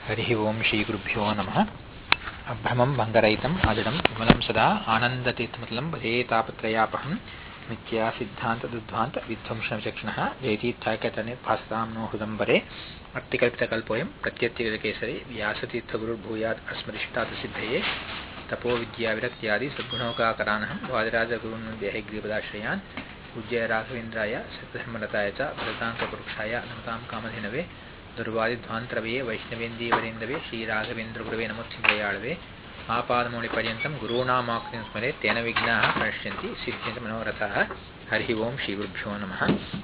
हरिः ओं श्रीगुरुभ्यो नमः अभ्रमं भङ्गरहितम् आजडं विमलं सदा आनन्दतीर्थमतलं भजेतापत्रयापहं मिथ्या सिद्धान्तदुद्ध्वान्त विध्वंसविचक्षणः जयतीर्थाकतने भासतां नो हृदम्बरे अर्तिकल्पितकल्पोऽयं प्रत्यत्यविदकेसरे व्यासतीर्थगुरुर्भूयात् अस्मदिष्टात् सिद्धये तपोविद्याविरक्त्यादि सद्गुणौकाकरानहं वादिराजगुरुन्देहग्रीपदाश्रयान् पूज्य राघवेन्द्राय सत्यधर्मलताय च भरताङ्कपुरुषाय नमतां कामधेनवे ದುರ್ವಾದಿಧ್ವಾಂತರವೆಯೇ ವೈಷ್ಣವೇಂದೀವರೇಂದವೇ ಶ್ರೀರಾಘವೇಂದ್ರಗುರುವೇ ನಮೋತ್ಸಿಂಗಯಾಳವೇ ಆಪಾದಮೌಳಿಪರ್ಯಂతం ಗುರುಣಾಮಾಕೃತಿಂ ಸ್ಮರೆ ತೇನ ವಿಘ್ನಾಃ ಪ್ರಣಶ್ಯಂತಿ ಸಿದ್ಧ್ಯಂತ ಮನೋರಥಃ ಹರಿ ಓಂ ಶ್ರೀ ಗುರುಭ್ಯೋ ನಮಃ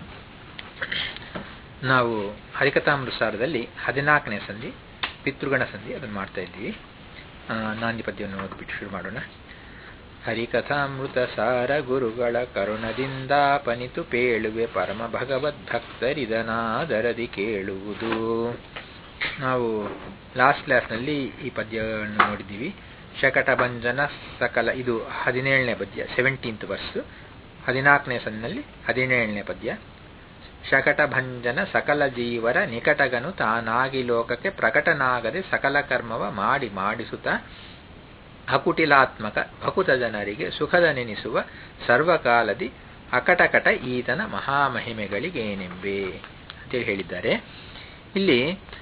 ನಾವು ಹರಿಕಥಾಮೃತಸಾರದಲ್ಲಿ ಹದಿನಾಲ್ಕನೇ ಸಂಧಿ ಪಿತೃಗಣ ಸಂಧಿ ಅದನ್ನು ಮಾಡ್ತಾ ಇದ್ದೀವಿ ನಾಂದಿ ಪದ್ಯವನ್ನು ಓದ್ಬಿಟ್ಟು ಶುರು ಮಾಡೋಣ ಹರಿಕಥಾಮೃತ ಸಾರ ಗುರುಗಳ ಕರುಣದಿಂದ ಪನಿತು ಪೇಳುವೆ ಪರಮ ಭಗವದ್ಭಕ್ತರಿದನಾದರದಿ ಕೇಳುವುದು ನಾವು ಲಾಸ್ಟ್ ಕ್ಲಾಸ್ನಲ್ಲಿ ಈ ಪದ್ಯವನ್ನು ನೋಡಿದ್ದೀವಿ ಶಕಟಭಂಜನ ಸಕಲ ಇದು ಹದಿನೇಳನೇ ಪದ್ಯ ಸೆವೆಂಟೀನ್ತ್ ವರ್ಸ್ ಹದಿನಾಲ್ಕನೇ ಸನ್ನಲ್ಲಿ ಹದಿನೇಳನೇ ಪದ್ಯ ಶಕಟಭಂಜನ ಸಕಲ ಜೀವರ ನಿಕಟಗನು ತಾನಾಗಿ ಲೋಕಕ್ಕೆ ಪ್ರಕಟನಾಗದೆ ಸಕಲ ಕರ್ಮವ ಮಾಡಿ ಮಾಡಿಸುತ್ತಾ ಅಕುಟಿಲಾತ್ಮಕ ಭಕುತ ಜನರಿಗೆ ಸುಖದ ನೆನೆಸುವ ಸರ್ವಕಾಲದಿ ಅಕಟಕಟ ಈತನ ಮಹಾಮಹಿಮೆಗಳಿಗೇನೆಂಬೆ ಅಂತೇಳಿ ಹೇಳಿದ್ದಾರೆ ಇಲ್ಲಿ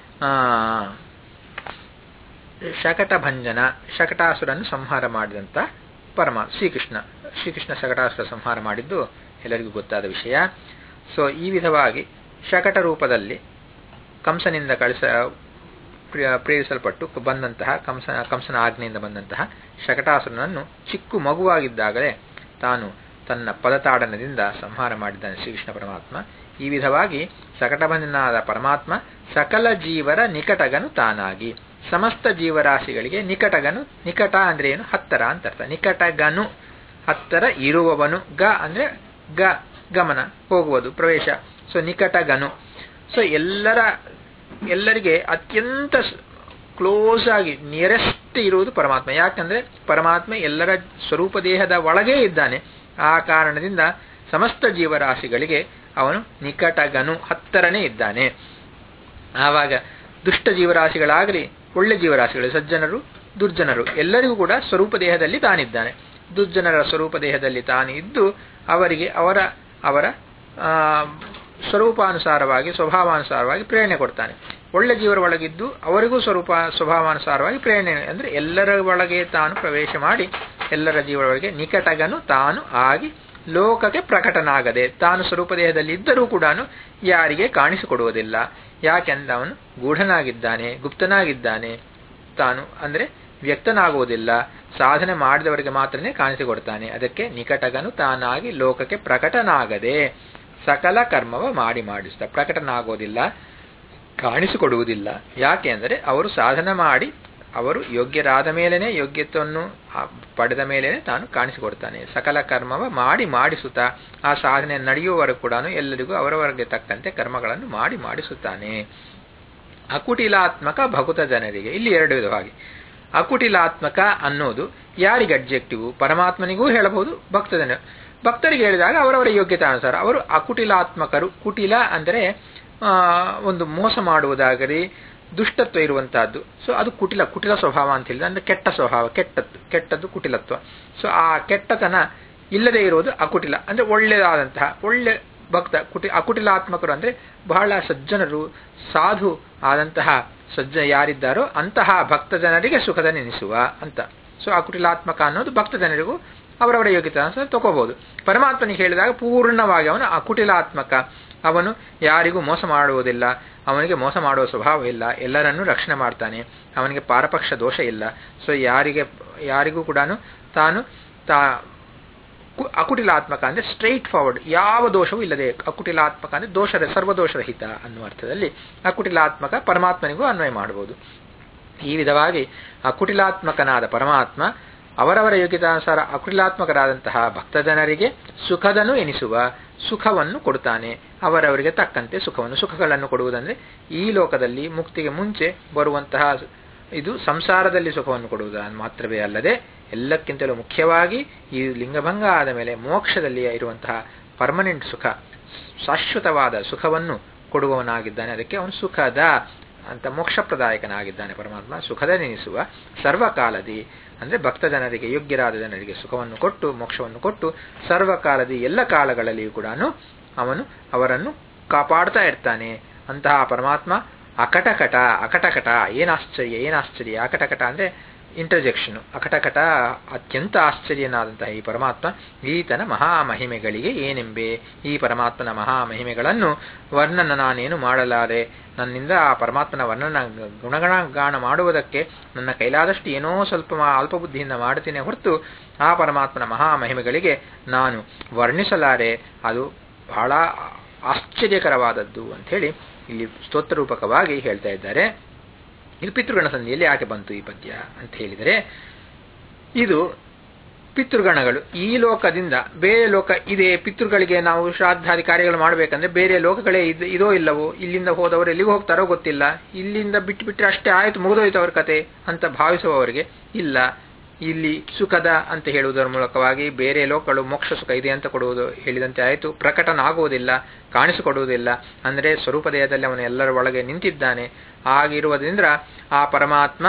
ಶಕಟಭಂಜನ ಶಕಟಾಸುರನ್ನು ಸಂಹಾರ ಮಾಡಿದಂಥ ಪರಮ ಶ್ರೀಕೃಷ್ಣ ಶ್ರೀಕೃಷ್ಣ ಶಕಟಾಸುರ ಸಂಹಾರ ಮಾಡಿದ್ದು ಎಲ್ಲರಿಗೂ ಗೊತ್ತಾದ ವಿಷಯ ಸೊ ಈ ವಿಧವಾಗಿ ಶಕಟ ರೂಪದಲ್ಲಿ ಕಂಸನಿಂದ ಕಳಿಸ ಪ್ರೇರಿಸಲ್ಪಟ್ಟು ಬಂದಂತಹ ಕಂಸ ಕಂಸನ ಆಜ್ಞೆಯಿಂದ ಬಂದಂತಹ ಶಕಟಾಸುರನನ್ನು ಚಿಕ್ಕು ಮಗುವಾಗಿದ್ದಾಗಲೇ ತಾನು ತನ್ನ ಪದತಾಡನದಿಂದ ಸಂಹಾರ ಮಾಡಿದ್ದಾನೆ ಶ್ರೀಕೃಷ್ಣ ಪರಮಾತ್ಮ ಈ ವಿಧವಾಗಿ ಶಕಟಬಂಧನಾದ ಪರಮಾತ್ಮ ಸಕಲ ಜೀವರ ನಿಕಟಗನು ತಾನಾಗಿ ಸಮಸ್ತ ಜೀವರಾಶಿಗಳಿಗೆ ನಿಕಟಗನು ನಿಕಟ ಅಂದ್ರೆ ಏನು ಹತ್ತರ ಅಂತ ಅರ್ಥ ನಿಕಟಗನು ಹತ್ತರ ಇರುವವನು ಗ ಅಂದ್ರೆ ಗ ಗಮನ ಹೋಗುವುದು ಪ್ರವೇಶ ಸೊ ನಿಕಟಗನು ಸೊ ಎಲ್ಲರ ಎಲ್ಲರಿಗೆ ಅತ್ಯಂತ ಕ್ಲೋಸ್ ಆಗಿ ನಿಯರೆಸ್ಟ್ ಇರುವುದು ಪರಮಾತ್ಮ ಯಾಕಂದ್ರೆ ಪರಮಾತ್ಮ ಎಲ್ಲರ ಸ್ವರೂಪ ದೇಹದ ಒಳಗೇ ಇದ್ದಾನೆ ಆ ಕಾರಣದಿಂದ ಸಮಸ್ತ ಜೀವರಾಶಿಗಳಿಗೆ ಅವನು ನಿಕಟಗನು ಹತ್ತರನೇ ಇದ್ದಾನೆ ಆವಾಗ ದುಷ್ಟ ಜೀವರಾಶಿಗಳಾಗಲಿ ಒಳ್ಳೆ ಜೀವರಾಶಿಗಳು ಸಜ್ಜನರು ದುರ್ಜನರು ಎಲ್ಲರಿಗೂ ಕೂಡ ಸ್ವರೂಪ ದೇಹದಲ್ಲಿ ತಾನಿದ್ದಾನೆ ದುರ್ಜನರ ಸ್ವರೂಪ ದೇಹದಲ್ಲಿ ತಾನು ಇದ್ದು ಅವರಿಗೆ ಅವರ ಅವರ ಸ್ವರೂಪಾನುಸಾರವಾಗಿ ಸ್ವಭಾವಾನುಸಾರವಾಗಿ ಪ್ರೇರಣೆ ಕೊಡ್ತಾನೆ ಒಳ್ಳೆ ಜೀವರ ಒಳಗಿದ್ದು ಅವರಿಗೂ ಸ್ವರೂಪ ಸ್ವಭಾವಾನುಸಾರವಾಗಿ ಪ್ರೇರಣೆ ಅಂದರೆ ಎಲ್ಲರ ಒಳಗೆ ತಾನು ಪ್ರವೇಶ ಮಾಡಿ ಎಲ್ಲರ ಜೀವರ ಒಳಗೆ ನಿಕಟಗನು ತಾನು ಆಗಿ ಲೋಕಕ್ಕೆ ಪ್ರಕಟನಾಗದೆ ತಾನು ಸ್ವರೂಪ ದೇಹದಲ್ಲಿ ಇದ್ದರೂ ಕೂಡ ಯಾರಿಗೆ ಕಾಣಿಸಿಕೊಡುವುದಿಲ್ಲ ಯಾಕೆಂದ್ರೆ ಅವನು ಗೂಢನಾಗಿದ್ದಾನೆ ಗುಪ್ತನಾಗಿದ್ದಾನೆ ತಾನು ಅಂದರೆ ವ್ಯಕ್ತನಾಗುವುದಿಲ್ಲ ಸಾಧನೆ ಮಾಡಿದವರಿಗೆ ಮಾತ್ರನೇ ಕಾಣಿಸಿಕೊಡ್ತಾನೆ ಅದಕ್ಕೆ ನಿಕಟಗನು ತಾನಾಗಿ ಲೋಕಕ್ಕೆ ಪ್ರಕಟನಾಗದೆ ಸಕಲ ಕರ್ಮವ ಮಾಡಿ ಮಾಡಿಸ್ತಾ ಪ್ರಕಟನಾಗೋದಿಲ್ಲ ಕಾಣಿಸಿಕೊಡುವುದಿಲ್ಲ ಯಾಕೆ ಅಂದರೆ ಅವರು ಸಾಧನ ಮಾಡಿ ಅವರು ಯೋಗ್ಯರಾದ ಮೇಲೇನೆ ಯೋಗ್ಯತ್ವವನ್ನು ಪಡೆದ ಮೇಲೇನೆ ತಾನು ಕಾಣಿಸಿಕೊಡ್ತಾನೆ ಸಕಲ ಕರ್ಮವ ಮಾಡಿ ಮಾಡಿಸುತ್ತಾ ಆ ಸಾಧನೆ ನಡೆಯುವವರೆಗೂ ಕೂಡ ಎಲ್ಲರಿಗೂ ಅವರವರಿಗೆ ತಕ್ಕಂತೆ ಕರ್ಮಗಳನ್ನು ಮಾಡಿ ಮಾಡಿಸುತ್ತಾನೆ ಅಕುಟಿಲಾತ್ಮಕ ಭಕುತ ಜನರಿಗೆ ಇಲ್ಲಿ ಎರಡು ವಿಧವಾಗಿ ಅಕುಟಿಲಾತ್ಮಕ ಅನ್ನೋದು ಯಾರಿಗೆ ಅಬ್ಜೆಕ್ಟಿವ್ ಪರಮಾತ್ಮನಿಗೂ ಹೇಳಬಹುದು ಭಕ್ತ ಜನ ಭಕ್ತರಿಗೆ ಹೇಳಿದಾಗ ಅವರವರ ಯೋಗ್ಯತೆ ಅನುಸಾರ ಅವರು ಅಕುಟಿಲಾತ್ಮಕರು ಕುಟಿಲ ಅಂದರೆ ಒಂದು ಮೋಸ ಮಾಡುವುದಾಗಲಿ ದುಷ್ಟತ್ವ ಇರುವಂತಹದ್ದು ಸೊ ಅದು ಕುಟಿಲ ಕುಟಿಲ ಸ್ವಭಾವ ಅಂತ ಹೇಳಿದ್ರೆ ಅಂದ್ರೆ ಕೆಟ್ಟ ಸ್ವಭಾವ ಕೆಟ್ಟದ್ದು ಕೆಟ್ಟದ್ದು ಕುಟಿಲತ್ವ ಸೊ ಆ ಕೆಟ್ಟತನ ಇಲ್ಲದೆ ಇರೋದು ಅಕುಟಿಲ ಅಂದ್ರೆ ಒಳ್ಳೆಯದಾದಂತಹ ಒಳ್ಳೆ ಭಕ್ತ ಕುಟಿ ಅಕುಟಿಲಾತ್ಮಕರು ಅಂದ್ರೆ ಬಹಳ ಸಜ್ಜನರು ಸಾಧು ಆದಂತಹ ಸಜ್ಜ ಯಾರಿದ್ದಾರೋ ಅಂತಹ ಭಕ್ತ ಜನರಿಗೆ ಸುಖದ ನೆನೆಸುವ ಅಂತ ಸೊ ಅಕುಟಿಲಾತ್ಮಕ ಅನ್ನೋದು ಭಕ್ತ ಜನರಿಗೂ ಅವರವರ ಯೋಗ್ಯತೆ ಅನುಸಾರ ತಗೋಬಹುದು ಪರಮಾತ್ಮನಿಗೆ ಹೇಳಿದಾಗ ಪೂರ್ಣವಾಗಿ ಅವನು ಅಕುಟಿಲಾತ್ಮಕ ಅವನು ಯಾರಿಗೂ ಮೋಸ ಮಾಡುವುದಿಲ್ಲ ಅವನಿಗೆ ಮೋಸ ಮಾಡುವ ಸ್ವಭಾವ ಇಲ್ಲ ಎಲ್ಲರನ್ನೂ ರಕ್ಷಣೆ ಮಾಡ್ತಾನೆ ಅವನಿಗೆ ಪಾರಪಕ್ಷ ದೋಷ ಇಲ್ಲ ಸೊ ಯಾರಿಗೆ ಯಾರಿಗೂ ಕೂಡ ತಾನು ತಾ ಅಕುಟಿಲಾತ್ಮಕ ಅಂದರೆ ಸ್ಟ್ರೈಟ್ ಫಾರ್ವರ್ಡ್ ಯಾವ ದೋಷವೂ ಇಲ್ಲದೆ ಅಕುಟಿಲಾತ್ಮಕ ಅಂದರೆ ದೋಷ ಸರ್ವದೋಷರಹಿತ ಅನ್ನುವ ಅರ್ಥದಲ್ಲಿ ಅಕುಟಿಲಾತ್ಮಕ ಪರಮಾತ್ಮನಿಗೂ ಅನ್ವಯ ಮಾಡಬಹುದು ಈ ವಿಧವಾಗಿ ಅಕುಟಿಲಾತ್ಮಕನಾದ ಪರಮಾತ್ಮ ಅವರವರ ಯೋಗ್ಯತಾನುಸಾರ ಅಕುಟಿಲಾತ್ಮಕರಾದಂತಹ ಭಕ್ತ ಜನರಿಗೆ ಸುಖದನು ಎನಿಸುವ ಸುಖವನ್ನು ಕೊಡುತ್ತಾನೆ ಅವರವರಿಗೆ ತಕ್ಕಂತೆ ಸುಖವನ್ನು ಸುಖಗಳನ್ನು ಕೊಡುವುದಂದ್ರೆ ಈ ಲೋಕದಲ್ಲಿ ಮುಕ್ತಿಗೆ ಮುಂಚೆ ಬರುವಂತಹ ಇದು ಸಂಸಾರದಲ್ಲಿ ಸುಖವನ್ನು ಕೊಡುವುದು ಮಾತ್ರವೇ ಅಲ್ಲದೆ ಎಲ್ಲಕ್ಕಿಂತಲೂ ಮುಖ್ಯವಾಗಿ ಈ ಲಿಂಗಭಂಗ ಆದ ಮೇಲೆ ಮೋಕ್ಷದಲ್ಲಿ ಇರುವಂತಹ ಪರ್ಮನೆಂಟ್ ಸುಖ ಶಾಶ್ವತವಾದ ಸುಖವನ್ನು ಕೊಡುವವನಾಗಿದ್ದಾನೆ ಅದಕ್ಕೆ ಅವನು ಸುಖದ ಅಂತ ಮೋಕ್ಷಪ್ರದಾಯಕನಾಗಿದ್ದಾನೆ ಪರಮಾತ್ಮ ಸುಖದನೆನಿಸುವ ಸರ್ವಕಾಲದಿ ಅಂದ್ರೆ ಭಕ್ತ ಜನರಿಗೆ ಯೋಗ್ಯರಾದ ಜನರಿಗೆ ಸುಖವನ್ನು ಕೊಟ್ಟು ಮೋಕ್ಷವನ್ನು ಕೊಟ್ಟು ಸರ್ವಕಾಲದಿ ಎಲ್ಲ ಕಾಲಗಳಲ್ಲಿಯೂ ಕೂಡ ಅವನು ಅವರನ್ನು ಕಾಪಾಡ್ತಾ ಇರ್ತಾನೆ ಅಂತಹ ಪರಮಾತ್ಮ ಅಕಟಕಟ ಅಕಟಕಟ ಏನಾಶ್ಚರ್ಯ ಏನಾಶ್ಚರ್ಯ ಅಕಟಕಟ ಅಂದ್ರೆ ಇಂಟರ್ಜೆಕ್ಷನ್ ಅಕಟಕಟ ಅತ್ಯಂತ ಆಶ್ಚರ್ಯನಾದಂತಹ ಈ ಪರಮಾತ್ಮ ಈತನ ಮಹಾಮಹಿಮೆಗಳಿಗೆ ಏನೆಂಬೆ ಈ ಪರಮಾತ್ಮನ ಮಹಾಮಹಿಮೆಗಳನ್ನು ವರ್ಣನ ನಾನೇನು ಮಾಡಲಾರೆ ನನ್ನಿಂದ ಆ ಪರಮಾತ್ಮನ ವರ್ಣನ ಗುಣಗಣಗಾನ ಮಾಡುವುದಕ್ಕೆ ನನ್ನ ಕೈಲಾದಷ್ಟು ಏನೋ ಸ್ವಲ್ಪ ಅಲ್ಪ ಬುದ್ಧಿಯಿಂದ ಮಾಡುತ್ತೇನೆ ಹೊರತು ಆ ಪರಮಾತ್ಮನ ಮಹಾಮಹಿಮೆಗಳಿಗೆ ನಾನು ವರ್ಣಿಸಲಾರೆ ಅದು ಬಹಳ ಆಶ್ಚರ್ಯಕರವಾದದ್ದು ಅಂಥೇಳಿ ಇಲ್ಲಿ ಸ್ತೋತ್ರರೂಪಕವಾಗಿ ಹೇಳ್ತಾ ಇದ್ದಾರೆ ಇದು ಪಿತೃಗಣ ಸಂಧಿಯಲ್ಲಿ ಯಾಕೆ ಬಂತು ಈ ಪದ್ಯ ಅಂತ ಹೇಳಿದರೆ ಇದು ಪಿತೃಗಣಗಳು ಈ ಲೋಕದಿಂದ ಬೇರೆ ಲೋಕ ಇದೆ ಪಿತೃಗಳಿಗೆ ನಾವು ಶ್ರಾದ್ದಾದಿ ಕಾರ್ಯಗಳು ಮಾಡಬೇಕಂದ್ರೆ ಬೇರೆ ಲೋಕಗಳೇ ಇದ್ ಇದೋ ಇಲ್ಲವೋ ಇಲ್ಲಿಂದ ಹೋದವರು ಎಲ್ಲಿಗೆ ಹೋಗ್ತಾರೋ ಗೊತ್ತಿಲ್ಲ ಇಲ್ಲಿಂದ ಬಿಟ್ಟು ಬಿಟ್ಟರೆ ಅಷ್ಟೇ ಆಯ್ತು ಮುಗಿದೋಯ್ತು ಅವ್ರ ಕತೆ ಅಂತ ಭಾವಿಸುವವರಿಗೆ ಇಲ್ಲ ಇಲ್ಲಿ ಸುಖದ ಅಂತ ಹೇಳುವುದರ ಮೂಲಕವಾಗಿ ಬೇರೆ ಲೋಕಗಳು ಮೋಕ್ಷ ಸುಖ ಇದೆ ಅಂತ ಕೊಡುವುದು ಹೇಳಿದಂತೆ ಆಯಿತು ಪ್ರಕಟನ ಆಗುವುದಿಲ್ಲ ಕಾಣಿಸಿಕೊಡುವುದಿಲ್ಲ ಅಂದರೆ ಸ್ವರೂಪ ದೇಹದಲ್ಲಿ ಅವನು ಎಲ್ಲರ ಒಳಗೆ ನಿಂತಿದ್ದಾನೆ ಆಗಿರುವುದರಿಂದ ಆ ಪರಮಾತ್ಮ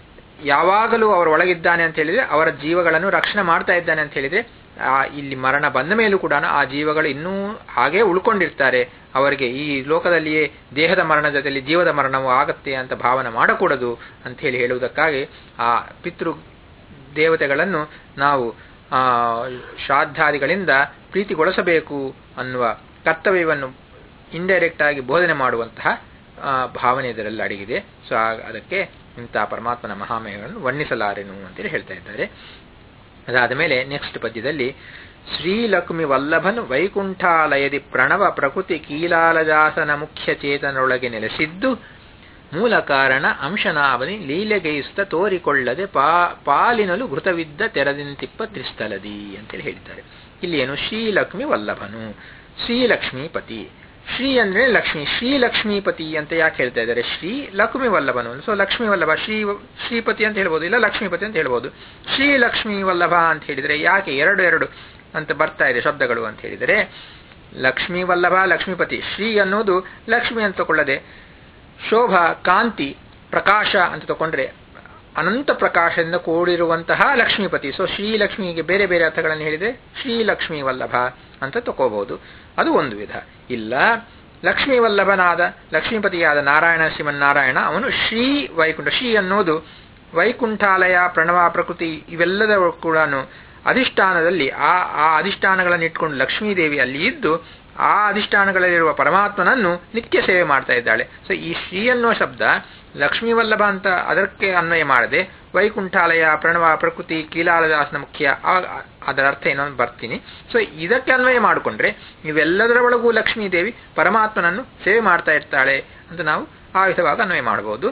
ಯಾವಾಗಲೂ ಅವರ ಒಳಗಿದ್ದಾನೆ ಅಂತ ಹೇಳಿದ್ರೆ ಅವರ ಜೀವಗಳನ್ನು ರಕ್ಷಣೆ ಮಾಡ್ತಾ ಇದ್ದಾನೆ ಅಂತ ಹೇಳಿದ್ರೆ ಆ ಇಲ್ಲಿ ಮರಣ ಬಂದ ಮೇಲೂ ಕೂಡ ಆ ಜೀವಗಳು ಇನ್ನೂ ಹಾಗೇ ಉಳ್ಕೊಂಡಿರ್ತಾರೆ ಅವರಿಗೆ ಈ ಲೋಕದಲ್ಲಿಯೇ ದೇಹದ ಮರಣ ಜೊತೆಯಲ್ಲಿ ಜೀವದ ಮರಣವು ಆಗತ್ತೆ ಅಂತ ಭಾವನೆ ಮಾಡಕೂಡದು ಅಂತ ಹೇಳಿ ಹೇಳುವುದಕ್ಕಾಗಿ ಆ ಪಿತೃ ದೇವತೆಗಳನ್ನು ನಾವು ಆ ಶ್ರಾದ್ದಾದಿಗಳಿಂದ ಪ್ರೀತಿಗೊಳಿಸಬೇಕು ಅನ್ನುವ ಕರ್ತವ್ಯವನ್ನು ಇಂಡೈರೆಕ್ಟ್ ಆಗಿ ಬೋಧನೆ ಮಾಡುವಂತಹ ಭಾವನೆ ಇದರಲ್ಲಿ ಅಡಗಿದೆ ಸೊ ಅದಕ್ಕೆ ಇಂಥ ಪರಮಾತ್ಮನ ಮಹಾಮಯಗಳನ್ನು ವರ್ಣಿಸಲಾರೆನು ಅಂತೇಳಿ ಹೇಳ್ತಾ ಇದ್ದಾರೆ ಅದಾದ ಮೇಲೆ ನೆಕ್ಸ್ಟ್ ಪದ್ಯದಲ್ಲಿ ಶ್ರೀಲಕ್ಷ್ಮಿ ವಲ್ಲಭನು ವೈಕುಂಠಾಲಯದಿ ಪ್ರಣವ ಪ್ರಕೃತಿ ಕೀಲಾಲಜಾಸನ ಮುಖ್ಯ ಚೇತನೊಳಗೆ ನೆಲೆಸಿದ್ದು ಮೂಲ ಕಾರಣ ಅಂಶನಾವನಿ ಲೀಲೆಗೈಸುತ್ತ ತೋರಿಕೊಳ್ಳದೆ ಪಾ ಪಾಲಿನಲು ಘೃತವಿದ್ದ ತೆರದಿಂತಿಪ್ಪ ತ್ರಿಸ್ಥಲದಿ ಅಂತೇಳಿ ಹೇಳಿದ್ದಾರೆ ಇಲ್ಲಿ ಏನು ಶ್ರೀಲಕ್ಷ್ಮಿ ವಲ್ಲಭನು ಶ್ರೀಲಕ್ಷ್ಮೀಪತಿ ಶ್ರೀ ಅಂದ್ರೆ ಲಕ್ಷ್ಮಿ ಶ್ರೀ ಲಕ್ಷ್ಮೀಪತಿ ಅಂತ ಯಾಕೆ ಹೇಳ್ತಾ ಇದ್ದಾರೆ ಶ್ರೀ ಲಕ್ಷ್ಮಿ ವಲ್ಲಭನು ಸೊ ಲಕ್ಷ್ಮೀ ವಲ್ಲಭ ಶ್ರೀ ಶ್ರೀಪತಿ ಅಂತ ಹೇಳ್ಬೋದು ಇಲ್ಲ ಲಕ್ಷ್ಮೀಪತಿ ಅಂತ ಹೇಳ್ಬೋದು ಶ್ರೀ ಲಕ್ಷ್ಮೀ ವಲ್ಲಭ ಅಂತ ಹೇಳಿದರೆ ಯಾಕೆ ಎರಡು ಎರಡು ಅಂತ ಬರ್ತಾ ಇದೆ ಶಬ್ದಗಳು ಅಂತ ಹೇಳಿದರೆ ಲಕ್ಷ್ಮೀ ವಲ್ಲಭ ಲಕ್ಷ್ಮೀಪತಿ ಶ್ರೀ ಅನ್ನೋದು ಲಕ್ಷ್ಮಿ ಅಂತ ತಗೊಳ್ಳದೆ ಶೋಭ ಕಾಂತಿ ಪ್ರಕಾಶ ಅಂತ ತಗೊಂಡ್ರೆ ಅನಂತ ಪ್ರಕಾಶದಿಂದ ಕೂಡಿರುವಂತಹ ಲಕ್ಷ್ಮೀಪತಿ ಸೊ ಶ್ರೀಲಕ್ಷ್ಮಿಗೆ ಬೇರೆ ಬೇರೆ ಅರ್ಥಗಳನ್ನು ಹೇಳಿದರೆ ಶ್ರೀಲಕ್ಷ್ಮೀ ವಲ್ಲಭ ಅಂತ ತಗೋಬಹುದು ಅದು ಒಂದು ವಿಧ ಇಲ್ಲ ಲಕ್ಷ್ಮೀ ವಲ್ಲಭನಾದ ಲಕ್ಷ್ಮೀಪತಿಯಾದ ನಾರಾಯಣ ಶ್ರೀಮನ್ನಾರಾಯಣ ಅವನು ಶ್ರೀ ವೈಕುಂಠ ಶ್ರೀ ಅನ್ನೋದು ವೈಕುಂಠಾಲಯ ಪ್ರಣವ ಪ್ರಕೃತಿ ಇವೆಲ್ಲದ ಕೂಡ ಅಧಿಷ್ಠಾನದಲ್ಲಿ ಆ ಆ ಅಧಿಷ್ಠಾನಗಳನ್ನು ಇಟ್ಕೊಂಡು ಲಕ್ಷ್ಮೀದೇವಿ ಅಲ್ಲಿ ಇದ್ದು ಆ ಅಧಿಷ್ಠಾನಗಳಲ್ಲಿರುವ ಪರಮಾತ್ಮನನ್ನು ನಿತ್ಯ ಸೇವೆ ಮಾಡ್ತಾ ಇದ್ದಾಳೆ ಸೊ ಈ ಶ್ರೀ ಅನ್ನೋ ಶಬ್ದ ಲಕ್ಷ್ಮೀ ವಲ್ಲಭ ಅಂತ ಅದಕ್ಕೆ ಅನ್ವಯ ಮಾಡದೆ ವೈಕುಂಠಾಲಯ ಪ್ರಣವ ಪ್ರಕೃತಿ ಕೀಲಾಲದಾಸನ ಮುಖ್ಯ ಅದರ ಅರ್ಥ ಏನೋ ಬರ್ತೀನಿ ಸೊ ಇದಕ್ಕೆ ಅನ್ವಯ ಮಾಡಿಕೊಂಡ್ರೆ ಇವೆಲ್ಲದರ ಒಳಗೂ ಲಕ್ಷ್ಮೀ ದೇವಿ ಪರಮಾತ್ಮನನ್ನು ಸೇವೆ ಮಾಡ್ತಾ ಇರ್ತಾಳೆ ಅಂತ ನಾವು ಆ ವಿಧವಾಗಿ ಅನ್ವಯ ಮಾಡಬಹುದು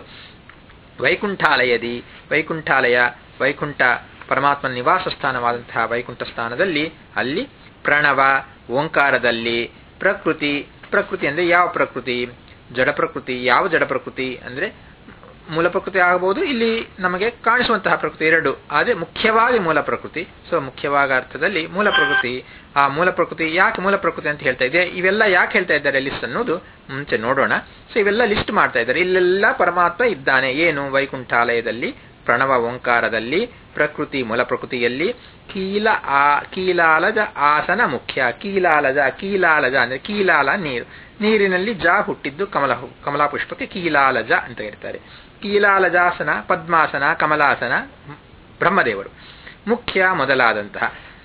ವೈಕುಂಠಾಲಯದಿ ವೈಕುಂಠಾಲಯ ವೈಕುಂಠ ಪರಮಾತ್ಮನ ನಿವಾಸ ಸ್ಥಾನವಾದಂತಹ ವೈಕುಂಠ ಸ್ಥಾನದಲ್ಲಿ ಅಲ್ಲಿ ಪ್ರಣವ ಓಂಕಾರದಲ್ಲಿ ಪ್ರಕೃತಿ ಪ್ರಕೃತಿ ಅಂದ್ರೆ ಯಾವ ಪ್ರಕೃತಿ ಜಡ ಪ್ರಕೃತಿ ಯಾವ ಜಡ ಪ್ರಕೃತಿ ಅಂದ್ರೆ ಮೂಲ ಪ್ರಕೃತಿ ಆಗಬಹುದು ಇಲ್ಲಿ ನಮಗೆ ಕಾಣಿಸುವಂತಹ ಪ್ರಕೃತಿ ಎರಡು ಆದರೆ ಮುಖ್ಯವಾಗಿ ಮೂಲ ಪ್ರಕೃತಿ ಸೊ ಮುಖ್ಯವಾದ ಅರ್ಥದಲ್ಲಿ ಮೂಲ ಪ್ರಕೃತಿ ಆ ಮೂಲ ಪ್ರಕೃತಿ ಯಾಕೆ ಮೂಲ ಪ್ರಕೃತಿ ಅಂತ ಹೇಳ್ತಾ ಇದೆ ಇವೆಲ್ಲ ಯಾಕೆ ಹೇಳ್ತಾ ಇದ್ದಾರೆ ಲಿಸ್ಟ್ ಅನ್ನೋದು ಮುಂಚೆ ನೋಡೋಣ ಸೊ ಇವೆಲ್ಲ ಲಿಸ್ಟ್ ಮಾಡ್ತಾ ಇದ್ದಾರೆ ಇಲ್ಲೆಲ್ಲ ಪರಮಾತ್ಮ ಇದ್ದಾನೆ ಏನು ವೈಕುಂಠಾಲಯದಲ್ಲಿ ಪ್ರಣವ ಓಂಕಾರದಲ್ಲಿ ಪ್ರಕೃತಿ ಮೂಲ ಪ್ರಕೃತಿಯಲ್ಲಿ ಕೀಲ ಆ ಕೀಲಾಲಜ ಆಸನ ಮುಖ್ಯ ಕೀಲಾಲಜ ಕೀಲಾಲಜ ಅಂದ್ರೆ ಕೀಲಾಲ ನೀರು ನೀರಿನಲ್ಲಿ ಜ ಹುಟ್ಟಿದ್ದು ಕಮಲ ಕಮಲಾ ಪುಷ್ಪಕ್ಕೆ ಕೀಲಾಲಜ ಅಂತ ಹೇಳ್ತಾರೆ ಕೀಲಾಲಜಾಸನ ಪದ್ಮಾಸನ ಕಮಲಾಸನ ಬ್ರಹ್ಮದೇವರು ಮುಖ್ಯ ಮೊದಲಾದಂತಹ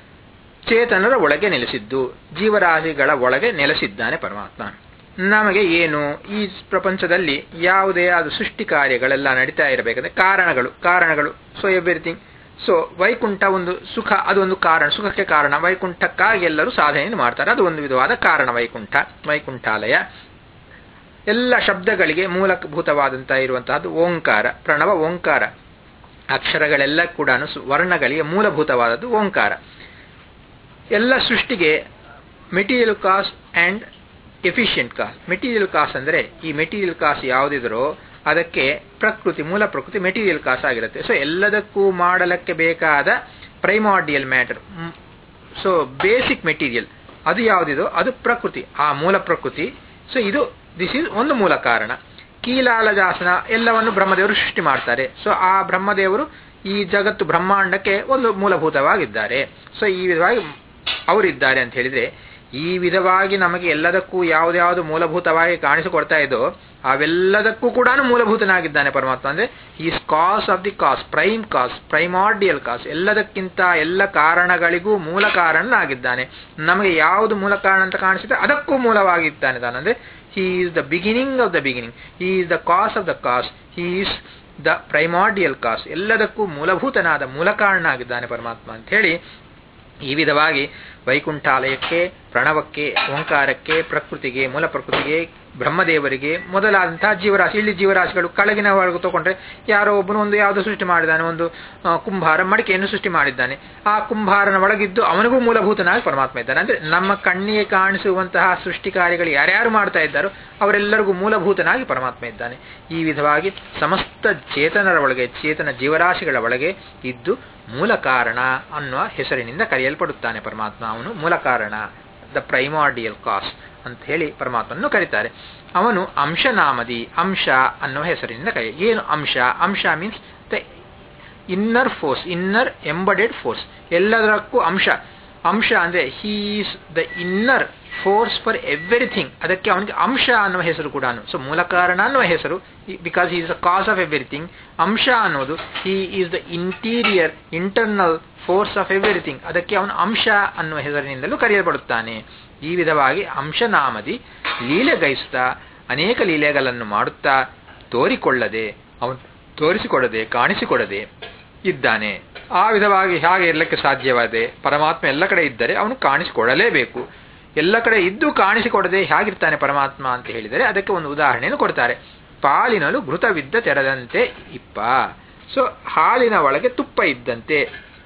ಚೇತನರ ಒಳಗೆ ನೆಲೆಸಿದ್ದು ಜೀವರಾಶಿಗಳ ಒಳಗೆ ನೆಲೆಸಿದ್ದಾನೆ ಪರಮಾತ್ಮ ನಮಗೆ ಏನು ಈ ಪ್ರಪಂಚದಲ್ಲಿ ಯಾವುದೇ ಆದ ಸೃಷ್ಟಿ ಕಾರ್ಯಗಳೆಲ್ಲ ನಡೀತಾ ಇರಬೇಕಂದ್ರೆ ಕಾರಣಗಳು ಕಾರಣಗಳು ಸೊ ಎವ್ರಿಥಿಂಗ್ ಸೊ ವೈಕುಂಠ ಒಂದು ಸುಖ ಅದೊಂದು ಕಾರಣ ಸುಖಕ್ಕೆ ಕಾರಣ ವೈಕುಂಠಕ್ಕಾಗಿ ಎಲ್ಲರೂ ಸಾಧನೆಯನ್ನು ಮಾಡ್ತಾರೆ ಅದು ಒಂದು ವಿಧವಾದ ಕಾರಣ ವೈಕುಂಠ ವೈಕುಂಠಾಲಯ ಎಲ್ಲ ಶಬ್ದಗಳಿಗೆ ಮೂಲಭೂತವಾದಂತಹ ಇರುವಂತಹದ್ದು ಓಂಕಾರ ಪ್ರಣವ ಓಂಕಾರ ಅಕ್ಷರಗಳೆಲ್ಲ ಕೂಡ ವರ್ಣಗಳಿಗೆ ಮೂಲಭೂತವಾದದ್ದು ಓಂಕಾರ ಎಲ್ಲ ಸೃಷ್ಟಿಗೆ material cause and efficient cause material cause ಅಂದರೆ ಈ ಮೆಟೀರಿಯಲ್ ಕಾಸ್ಟ್ ಯಾವುದಿದ್ರೋ ಅದಕ್ಕೆ ಪ್ರಕೃತಿ ಮೂಲ ಪ್ರಕೃತಿ ಮೆಟೀರಿಯಲ್ ಕಾಸ್ಟ್ ಆಗಿರುತ್ತೆ ಸೊ ಎಲ್ಲದಕ್ಕೂ ಮಾಡಲಕ್ಕೆ ಬೇಕಾದ primordial matter so basic material ಅದು ಯಾವುದಿದೋ ಅದು ಪ್ರಕೃತಿ ಆ ಮೂಲ ಪ್ರಕೃತಿ ಸೊ ಇದು ದಿಸ್ ಇಸ್ ಒಂದು ಮೂಲ ಕಾರಣ ಕೀಲಾಲಜಾಸನ ಎಲ್ಲವನ್ನು ಬ್ರಹ್ಮದೇವರು ಸೃಷ್ಟಿ ಮಾಡ್ತಾರೆ ಸೊ ಆ ಬ್ರಹ್ಮದೇವರು ಈ ಜಗತ್ತು ಬ್ರಹ್ಮಾಂಡಕ್ಕೆ ಒಂದು ಮೂಲಭೂತವಾಗಿದ್ದಾರೆ ಸೊ ಈ ವಿಧವಾಗಿ ಅವರಿದ್ದಾರೆ ಅಂತ ಹೇಳಿದ್ರೆ ಈ ವಿಧವಾಗಿ ನಮಗೆ ಎಲ್ಲದಕ್ಕೂ ಯಾವ್ದ್ಯಾವ್ದು ಮೂಲಭೂತವಾಗಿ ಕಾಣಿಸಿಕೊಡ್ತಾ ಇದೋ ಅವೆಲ್ಲದಕ್ಕೂ ಕೂಡ ಮೂಲಭೂತನಾಗಿದ್ದಾನೆ ಪರಮಾತ್ಮ ಅಂದ್ರೆ is cause of the cause prime cause primordial cause ಎಲ್ಲದಕ್ಕಿಂತ ಎಲ್ಲ ಕಾರಣಗಳಿಗೂ ಮೂಲ ಕಾರಣನಾಗಿದ್ದಾನೆ ನಮಗೆ ಯಾವುದು ಮೂಲ ಕಾರಣ ಅಂತ ಕಾಣಿಸುತ್ತೆ ಅದಕ್ಕೂ ಮೂಲವಾಗಿದ್ದಾನೆ ತಾನಂದ್ರೆ he is the beginning of the beginning he is the cause of the cause he is the primordial cause ಎಲ್ಲದಕ್ಕೂ ಮೂಲಭೂತನಾದ ಮೂಲ ಕಾರಣನಾಗಿದ್ದಾನೆ ಪರಮಾತ್ಮ ಅಂತ ಹೇಳಿ ಈ ವಿಧವಾಗಿ ವೈಕುಂಠಾಲಯಕ್ಕೆ ಪ್ರಣವಕ್ಕೆ ಓಂಕಾರಕ್ಕೆ ಪ್ರಕೃತಿಗೆ ಮೂಲ ಪ್ರಕೃತಿಗೆ ಬ್ರಹ್ಮದೇವರಿಗೆ ಮೊದಲಾದಂತಹ ಜೀವರಾಶಿ ಇಲ್ಲಿ ಜೀವರಾಶಿಗಳು ಕೆಳಗಿನ ಒಳಗೆ ತಗೊಂಡ್ರೆ ಯಾರೋ ಒಬ್ಬನು ಒಂದು ಯಾವುದೋ ಸೃಷ್ಟಿ ಮಾಡಿದ್ದಾನೆ ಒಂದು ಆ, ಕುಂಭಾರ ಮಡಿಕೆಯನ್ನು ಸೃಷ್ಟಿ ಮಾಡಿದ್ದಾನೆ ಆ ಕುಂಭಾರನ ಒಳಗಿದ್ದು ಅವನಿಗೂ ಮೂಲಭೂತನಾಗಿ ಪರಮಾತ್ಮ ಇದ್ದಾನೆ ಅಂದ್ರೆ ನಮ್ಮ ಕಣ್ಣಿಗೆ ಕಾಣಿಸುವಂತಹ ಸೃಷ್ಟಿ ಕಾರ್ಯಗಳು ಯಾರ್ಯಾರು ಮಾಡ್ತಾ ಇದ್ದಾರೋ ಅವರೆಲ್ಲರಿಗೂ ಮೂಲಭೂತನಾಗಿ ಪರಮಾತ್ಮ ಇದ್ದಾನೆ ಈ ವಿಧವಾಗಿ ಸಮಸ್ತ ಚೇತನರ ಒಳಗೆ ಚೇತನ ಜೀವರಾಶಿಗಳ ಒಳಗೆ ಇದ್ದು ಮೂಲ ಕಾರಣ ಅನ್ನುವ ಹೆಸರಿನಿಂದ ಕರೆಯಲ್ಪಡುತ್ತಾನೆ ಪರಮಾತ್ಮ ಅವನು ಮೂಲ ಕಾರಣ ದ ಪ್ರೈಮಾರ್ಡಿಯಲ್ ಕಾಸ್ ಅಂತ ಹೇಳಿ ಪರಮಾತ್ಮನ್ನು ಕರೀತಾರೆ ಅವನು ಅಂಶನಾಮದಿ ಅಂಶ ಅನ್ನುವ ಹೆಸರಿನಿಂದ ಕರೆ ಏನು ಅಂಶ ಅಂಶ means the inner force inner embedded force ಎಲ್ಲದಕ್ಕೂ ಅಂಶ ಅಂಶ ಅಂದ್ರೆ he's the inner force for everything ಅದಕ್ಕೆ ಅವನಿಗೆ ಅಂಶ ಅನ್ನುವ ಹೆಸರು ಕೂಡ ಸೊ ಮೂಲ ಕಾರಣ ಅನ್ನುವ ಹೆಸರು because is the cause of everything ಅಂಶ ಅನ್ನೋದು he is the interior internal force of everything ಅದಕ್ಕೆ ಅವನು ಅಂಶ ಅನ್ನುವ ಹೆಸರಿನಿಂದಲೂ ಕರೆಯಲ್ಪಡುತ್ತಾನೆ ಈ ವಿಧವಾಗಿ ಅಂಶನಾಮದಿ ಲೀಲೆಗೈಸುತ್ತಾ ಅನೇಕ ಲೀಲೆಗಳನ್ನು ಮಾಡುತ್ತಾ ತೋರಿಕೊಳ್ಳದೆ ಅವನು ತೋರಿಸಿಕೊಡದೆ ಕಾಣಿಸಿಕೊಡದೆ ಇದ್ದಾನೆ ಆ ವಿಧವಾಗಿ ಹಾಗೆ ಇರಲಿಕ್ಕೆ ಸಾಧ್ಯವಾದೆ ಪರಮಾತ್ಮ ಎಲ್ಲ ಕಡೆ ಇದ್ದರೆ ಅವನು ಕಾಣಿಸಿಕೊಡಲೇಬೇಕು ಎಲ್ಲ ಕಡೆ ಇದ್ದು ಕಾಣಿಸಿಕೊಡದೆ ಹೇಗಿರ್ತಾನೆ ಪರಮಾತ್ಮ ಅಂತ ಹೇಳಿದರೆ ಅದಕ್ಕೆ ಒಂದು ಉದಾಹರಣೆಯನ್ನು ಕೊಡ್ತಾರೆ ಪಾಲಿನಲು ಘೃತವಿದ್ದ ತೆರೆದಂತೆ ಇಪ್ಪ ಸೊ ಹಾಲಿನ ಒಳಗೆ ತುಪ್ಪ ಇದ್ದಂತೆ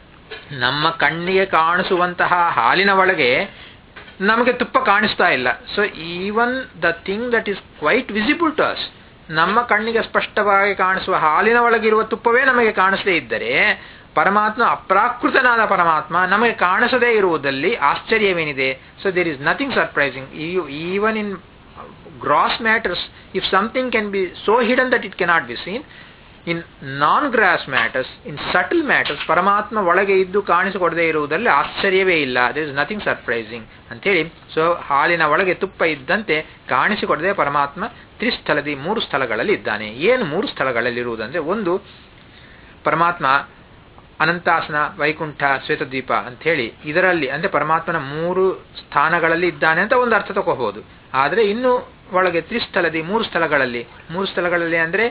ನಮ್ಮ ಕಣ್ಣಿಗೆ ಕಾಣಿಸುವಂತಹ ಹಾಲಿನ ಒಳಗೆ ನಮಗೆ ತುಪ್ಪ ಕಾಣಿಸ್ತಾ ಇಲ್ಲ so even the thing that is quite visible to us ನಮ್ಮ ಕಣ್ಣಿಗೆ ಸ್ಪಷ್ಟವಾಗಿ ಕಾಣಿಸುವ ಹಾಲಿನ ಒಳಗಿರುವ ತುಪ್ಪವೇ ನಮಗೆ ಕಾಣಿಸದೇ ಇದ್ದರೆ ಪರಮಾತ್ಮ ಅಪ್ರಾಕೃತನಾದ ಪರಮಾತ್ಮ ನಮಗೆ ಕಾಣಿಸದೇ ಇರುವುದಲ್ಲಿ ಆಶ್ಚರ್ಯವೇನಿದೆ so there is nothing surprising even in gross matters if something can be so hidden that it cannot be seen in non gross matters in subtle matters ಪರಮಾತ್ಮ ಒಳಗೆ ಇದ್ದು ಕಾಣಿಸಿಕೊಡದೇ ಇರುವುದರಲ್ಲಿ ಆಶ್ಚರ್ಯವೇ ಇಲ್ಲ ದರ್ ಇಸ್ ನಥಿಂಗ್ ಸರ್ಪ್ರೈಸಿಂಗ್ ಅಂತೇಳಿ so ಹಾಲಿನ ಒಳಗೆ ತುಪ್ಪ ಇದ್ದಂತೆ ಕಾಣಿಸಿಕೊಡದೆ ಪರಮಾತ್ಮ ತ್ರಿಸ್ಥಳದಿ ಮೂರು ಸ್ಥಳಗಳಲ್ಲಿ ಇದ್ದಾನೆ ಏನು ಮೂರು ಸ್ಥಳಗಳಲ್ಲಿ ಇರುವುದಂದ್ರೆ ಒಂದು ಪರಮಾತ್ಮ ಅನಂತಾಸನ ವೈಕುಂಠ ಶ್ವೇತದ್ವೀಪ ಅಂತ ಹೇಳಿ ಇದರಲ್ಲಿ ಅಂದ್ರೆ ಪರಮಾತ್ಮನ ಮೂರು ಸ್ಥಾನಗಳಲ್ಲಿ ಇದ್ದಾನೆ ಅಂತ ಒಂದು ಅರ್ಥ ತಗೋಬಹುದು ಆದರೆ ಇನ್ನು ಒಳಗೆ ತ್ರಿಸ್ಥಳದಿ ಮೂರು ಸ್ಥಳಗಳಲ್ಲಿ ಮೂರು ಸ್ಥಳಗಳಲ್ಲಿ ಅಂದ್ರೆ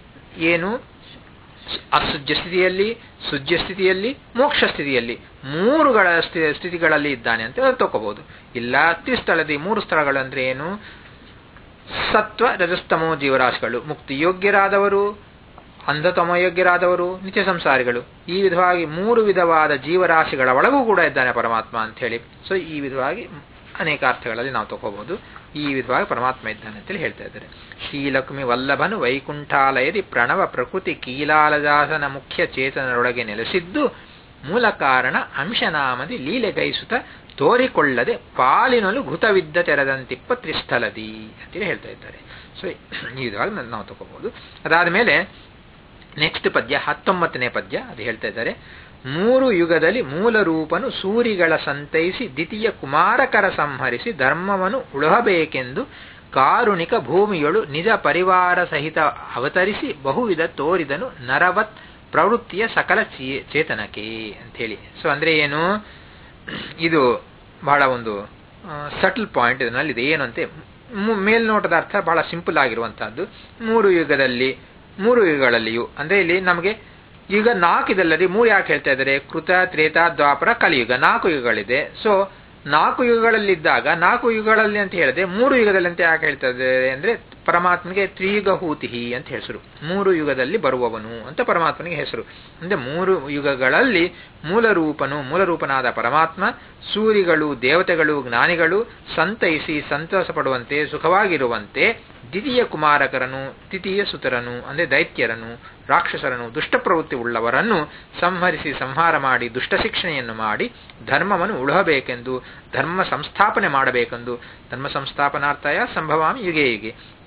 ಏನು ಅಸುಜ್ಯ ಸ್ಥಿತಿಯಲ್ಲಿ ಸುಜ್ಯ ಸ್ಥಿತಿಯಲ್ಲಿ ಮೋಕ್ಷ ಸ್ಥಿತಿಯಲ್ಲಿ ಮೂರುಗಳ ಸ್ಥಿ- ಸ್ಥಿತಿಗಳಲ್ಲಿ ಇದ್ದಾನೆ ಅಂತ ತಗೋಬಹುದು ಇಲ್ಲ ತ್ರಿಸ್ಥಳದಿ ಮೂರು ಸ್ಥಳಗಳಂದ್ರೆ ಏನು ಸತ್ವ ರಜಸ್ತಮೋ ಜೀವರಾಶಿಗಳು ಮುಕ್ತಿ ಯೋಗ್ಯರಾದವರು ಅಂಧತಮಯೋಗ್ಯರಾದವರು ನಿತ್ಯ ಸಂಸಾರಿಗಳು ಈ ವಿಧವಾಗಿ ಮೂರು ವಿಧವಾದ ಜೀವರಾಶಿಗಳ ಒಳಗೂ ಕೂಡ ಇದ್ದಾನೆ ಪರಮಾತ್ಮ ಅಂತ ಹೇಳಿ ಸೊ ಈ ವಿಧವಾಗಿ ಅನೇಕ ಅರ್ಥಗಳಲ್ಲಿ ನಾವು ತಗೋಬಹುದು ಈ ವಿಧವಾಗಿ ಪರಮಾತ್ಮ ಇದ್ದಾನೆ ಅಂತೇಳಿ ಹೇಳ್ತಾ ಇದ್ದಾರೆ ಶ್ರೀಲಕ್ಷ್ಮಿ ವಲ್ಲಭನು ವೈಕುಂಠಾಲಯದಿ ಪ್ರಣವ ಪ್ರಕೃತಿ ಕೀಲಾಲದಾಸನ ಮುಖ್ಯ ಚೇತನರೊಳಗೆ ನೆಲೆಸಿದ್ದು ಮೂಲ ಕಾರಣ ಅಂಶನಾಮದಿ ಲೀಲೆಗೈಸುತ್ತ ತೋರಿಕೊಳ್ಳದೆ ಪಾಲಿನಲು ಘೃತವಿದ್ದ ತೆರೆದಂತಿಪ್ಪ ತ್ರಿಸ್ಥಳದಿ ಅಂತೇಳಿ ಹೇಳ್ತಾ ಇದ್ದಾರೆ ಸೊ ಈ ವಿಧವಾಗಿ ನಾವು ತಗೋಬಹುದು ಅದಾದ ಮೇಲೆ ನೆಕ್ಸ್ಟ್ ಪದ್ಯ ಹತ್ತೊಂಬತ್ತನೇ ಪದ್ಯ ಅದು ಹೇಳ್ತಾ ಇದ್ದಾರೆ ಮೂರು ಯುಗದಲ್ಲಿ ಮೂಲ ರೂಪನು ಸೂರಿಗಳ ಸಂತೈಸಿ ದ್ವಿತೀಯ ಕುಮಾರಕರ ಸಂಹರಿಸಿ ಧರ್ಮವನ್ನು ಉಳಹಬೇಕೆಂದು ಕಾರುಣಿಕ ಭೂಮಿಯೊಳು ನಿಜ ಪರಿವಾರ ಸಹಿತ ಅವತರಿಸಿ ಬಹುವಿಧ ತೋರಿದನು ನರವತ್ ಪ್ರವೃತ್ತಿಯ ಸಕಲ ಚೇ- ಚೇತನಕ್ಕೆ ಅಂಥೇಳಿ ಸೊ ಅಂದ್ರೆ ಏನು ಇದು ಬಹಳ ಒಂದು ಸಟಲ್ ಪಾಯಿಂಟ್ ಇದರಲ್ಲಿ ಇದೆ ಏನು ಅಂತೆ ಮು- ಮೇಲ್ನೋಟದ ಅರ್ಥ ಬಹಳ ಸಿಂಪಲ್ ಆಗಿರುವಂತಹದ್ದು ಮೂರು ಯುಗದಲ್ಲಿ ಮೂರು ಯುಗಗಳಲ್ಲಿಯೂ ಅಂದ್ರೆ ಇಲ್ಲಿ ನಮಗೆ ಈಗ ನಾಲ್ಕು ಇದಲ್ಲದೆ ಮೂರು ಯಾಕೆ ಹೇಳ್ತಾ ಇದ್ದಾರೆ ಕೃತ ತ್ರೇತ ದ್ವಾಪರ ಕಲಿಯುಗ ನಾಲ್ಕು ಯುಗಗಳಿದೆ ಸೊ ನಾಲ್ಕು ಯುಗಗಳಲ್ಲಿದ್ದಾಗ ನಾಲ್ಕು ಯುಗಗಳಲ್ಲಿ ಅಂತ ಹೇಳಿದೆ ಮೂರು ಯುಗದಲ್ಲಿ ಅಂತ ಯಾಕೆ ಹೇಳ್ತಾ ಇದ್ದಾರೆ ಅಂದ್ರೆ ಪರಮಾತ್ಮನಿಗೆ ತ್ರಿಯುಗ ಹೂತಿಹಿ ಅಂತ ಹೆಸರು ಮೂರು ಯುಗದಲ್ಲಿ ಬರುವವನು ಅಂತ ಪರಮಾತ್ಮನಿಗೆ ಹೆಸರು ಅಂದ್ರೆ ಮೂರು ಯುಗಗಳಲ್ಲಿ ಮೂಲ ರೂಪನು ಮೂಲ ರೂಪನಾದ ಪರಮಾತ್ಮ ಸೂರಿಗಳು ದೇವತೆಗಳು ಜ್ಞಾನಿಗಳು ಸಂತೈಸಿ ಸಂತೋಷ ಪಡುವಂತೆ ಸುಖವಾಗಿರುವಂತೆ ದ್ವಿತೀಯ ಕುಮಾರಕರನು ತೃತೀಯ ಸುತರನು ಅಂದರೆ ದೈತ್ಯರನು ರಾಕ್ಷಸರನು ದುಷ್ಟ ಪ್ರವೃತ್ತಿ ಉಳ್ಳವರನ್ನು ಸಂಹರಿಸಿ ಸಂಹಾರ ಮಾಡಿ ದುಷ್ಟ ಶಿಕ್ಷಣೆಯನ್ನು ಮಾಡಿ ಧರ್ಮವನ್ನು ಉಳಹಬೇಕೆಂದು ಧರ್ಮ ಸಂಸ್ಥಾಪನೆ ಮಾಡಬೇಕೆಂದು ಧರ್ಮ ಸಂಸ್ಥಾಪನಾರ್ಥಯ ಸಂಭವಾಮಿ ಯುಗೆ ಯುಗೆ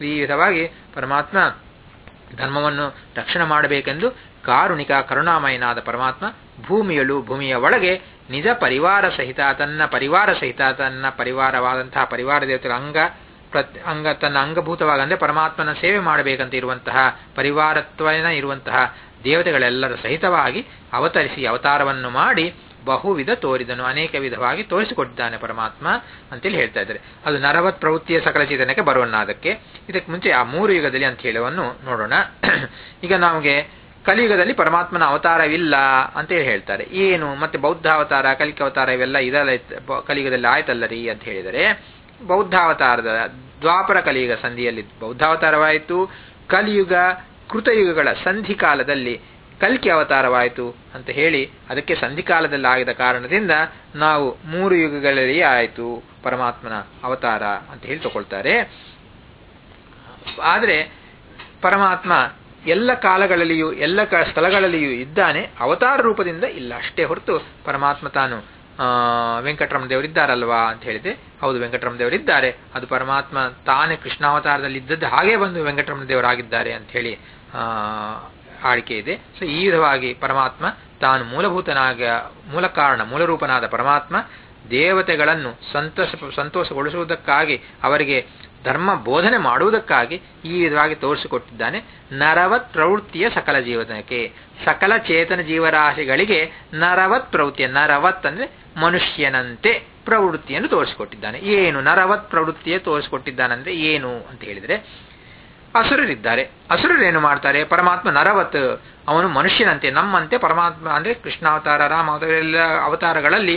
ಈ ವಿಧವಾಗಿ ಪರಮಾತ್ಮ ಧರ್ಮವನ್ನು ರಕ್ಷಣೆ ಮಾಡಬೇಕೆಂದು ಕಾರುಣಿಕ ಕರುಣಾಮಯನಾದ ಪರಮಾತ್ಮ ಭೂಮಿಯಳು ಭೂಮಿಯ ಒಳಗೆ ನಿಜ ಪರಿವಾರ ಸಹಿತ ತನ್ನ ಪರಿವಾರ ಸಹಿತ ತನ್ನ ಪರಿವಾರವಾದಂತಹ ಪರಿವಾರ ದೇವತೆಗಳ ಅಂಗ ಪ್ರತ್ ಅಂಗ ತನ್ನ ಅಂಗಭೂತವಾಗಿ ಅಂದರೆ ಪರಮಾತ್ಮನ ಸೇವೆ ಮಾಡಬೇಕಂತ ಇರುವಂತಹ ಪರಿವಾರತ್ವನ ಇರುವಂತಹ ದೇವತೆಗಳೆಲ್ಲರ ಸಹಿತವಾಗಿ ಅವತರಿಸಿ ಅವತಾರವನ್ನು ಮಾಡಿ ಬಹುವಿಧ ತೋರಿದನು ಅನೇಕ ವಿಧವಾಗಿ ತೋರಿಸಿಕೊಟ್ಟಿದ್ದಾನೆ ಪರಮಾತ್ಮ ಅಂತೇಳಿ ಹೇಳ್ತಾ ಇದ್ದಾರೆ ಅದು ನರವತ್ ಪ್ರವೃತ್ತಿಯ ಸಕಲ ಚೇತನಕ್ಕೆ ಬರೋಣ ಅದಕ್ಕೆ ಇದಕ್ಕೆ ಮುಂಚೆ ಆ ಮೂರು ಯುಗದಲ್ಲಿ ಅಂತ ಹೇಳುವನ್ನು ನೋಡೋಣ ಈಗ ನಮಗೆ ಕಲಿಯುಗದಲ್ಲಿ ಪರಮಾತ್ಮನ ಅವತಾರವಿಲ್ಲ ಅಂತೇಳಿ ಹೇಳ್ತಾರೆ ಏನು ಮತ್ತೆ ಬೌದ್ಧ ಅವತಾರ ಕಲಿಕ ಅವತಾರ ಇವೆಲ್ಲ ಇದೆಲ್ಲ ಕಲಿಯುಗದಲ್ಲಿ ಆಯ್ತಲ್ಲರಿ ಅಂತ ಹೇಳಿದರೆ ಬೌದ್ಧಾವತಾರದ ದ್ವಾಪರ ಕಲಿಯುಗ ಸಂಧಿಯಲ್ಲಿ ಬೌದ್ಧಾವತಾರವಾಯಿತು ಕಲಿಯುಗ ಕೃತಯುಗಗಳ ಸಂಧಿ ಕಾಲದಲ್ಲಿ ಕಲ್ಕಿ ಅವತಾರವಾಯಿತು ಅಂತ ಹೇಳಿ ಅದಕ್ಕೆ ಸಂಧಿಕಾಲದಲ್ಲಿ ಆಗಿದ ಕಾರಣದಿಂದ ನಾವು ಮೂರು ಯುಗಗಳಲ್ಲಿ ಆಯಿತು ಪರಮಾತ್ಮನ ಅವತಾರ ಅಂತ ಹೇಳಿ ತಗೊಳ್ತಾರೆ ಆದರೆ ಪರಮಾತ್ಮ ಎಲ್ಲ ಕಾಲಗಳಲ್ಲಿಯೂ ಎಲ್ಲ ಸ್ಥಳಗಳಲ್ಲಿಯೂ ಇದ್ದಾನೆ ಅವತಾರ ರೂಪದಿಂದ ಇಲ್ಲ ಅಷ್ಟೇ ಹೊರತು ಪರಮಾತ್ಮ ತಾನು ವೆಂಕಟರಮಣ ದೇವರಿದ್ದಾರಲ್ವಾ ಅಂತ ಹೇಳಿದೆ ಹೌದು ವೆಂಕಟರಮಣ ದೇವರಿದ್ದಾರೆ ಅದು ಪರಮಾತ್ಮ ತಾನೇ ಕೃಷ್ಣಾವತಾರದಲ್ಲಿ ಇದ್ದದ್ದು ಹಾಗೇ ಬಂದು ವೆಂಕಟರಮಣ ದೇವರಾಗಿದ್ದಾರೆ ಅಂತ ಹೇಳಿ ಆಳಿಕೆ ಇದೆ ಸೊ ಈ ವಿಧವಾಗಿ ಪರಮಾತ್ಮ ತಾನು ಮೂಲಭೂತನಾಗ ಮೂಲ ಕಾರಣ ಮೂಲರೂಪನಾದ ಪರಮಾತ್ಮ ದೇವತೆಗಳನ್ನು ಸಂತೋಷ ಸಂತೋಷಗೊಳಿಸುವುದಕ್ಕಾಗಿ ಅವರಿಗೆ ಧರ್ಮ ಬೋಧನೆ ಮಾಡುವುದಕ್ಕಾಗಿ ಈ ವಿಧವಾಗಿ ತೋರಿಸಿಕೊಟ್ಟಿದ್ದಾನೆ ನರವತ್ ಪ್ರವೃತ್ತಿಯ ಸಕಲ ಜೀವನಕ್ಕೆ ಸಕಲ ಚೇತನ ಜೀವರಾಶಿಗಳಿಗೆ ನರವತ್ ಪ್ರವೃತ್ತಿಯ ನರವತ್ ಅಂದ್ರೆ ಮನುಷ್ಯನಂತೆ ಪ್ರವೃತ್ತಿಯನ್ನು ತೋರಿಸಿಕೊಟ್ಟಿದ್ದಾನೆ ಏನು ನರವತ್ ಪ್ರವೃತ್ತಿಯೇ ತೋರಿಸಿಕೊಟ್ಟಿದ್ದಾನಂದ್ರೆ ಏನು ಅಂತ ಹೇಳಿದ್ರೆ ಅಸುರರಿದ್ದಾರೆ ಅಸುರರೇನು ಮಾಡ್ತಾರೆ ಪರಮಾತ್ಮ ನರವತ್ ಅವನು ಮನುಷ್ಯನಂತೆ ನಮ್ಮಂತೆ ಪರಮಾತ್ಮ ಅಂದ್ರೆ ಕೃಷ್ಣಾವತಾರ ರಾಮ ಅವತಾರ ಎಲ್ಲ ಅವತಾರಗಳಲ್ಲಿ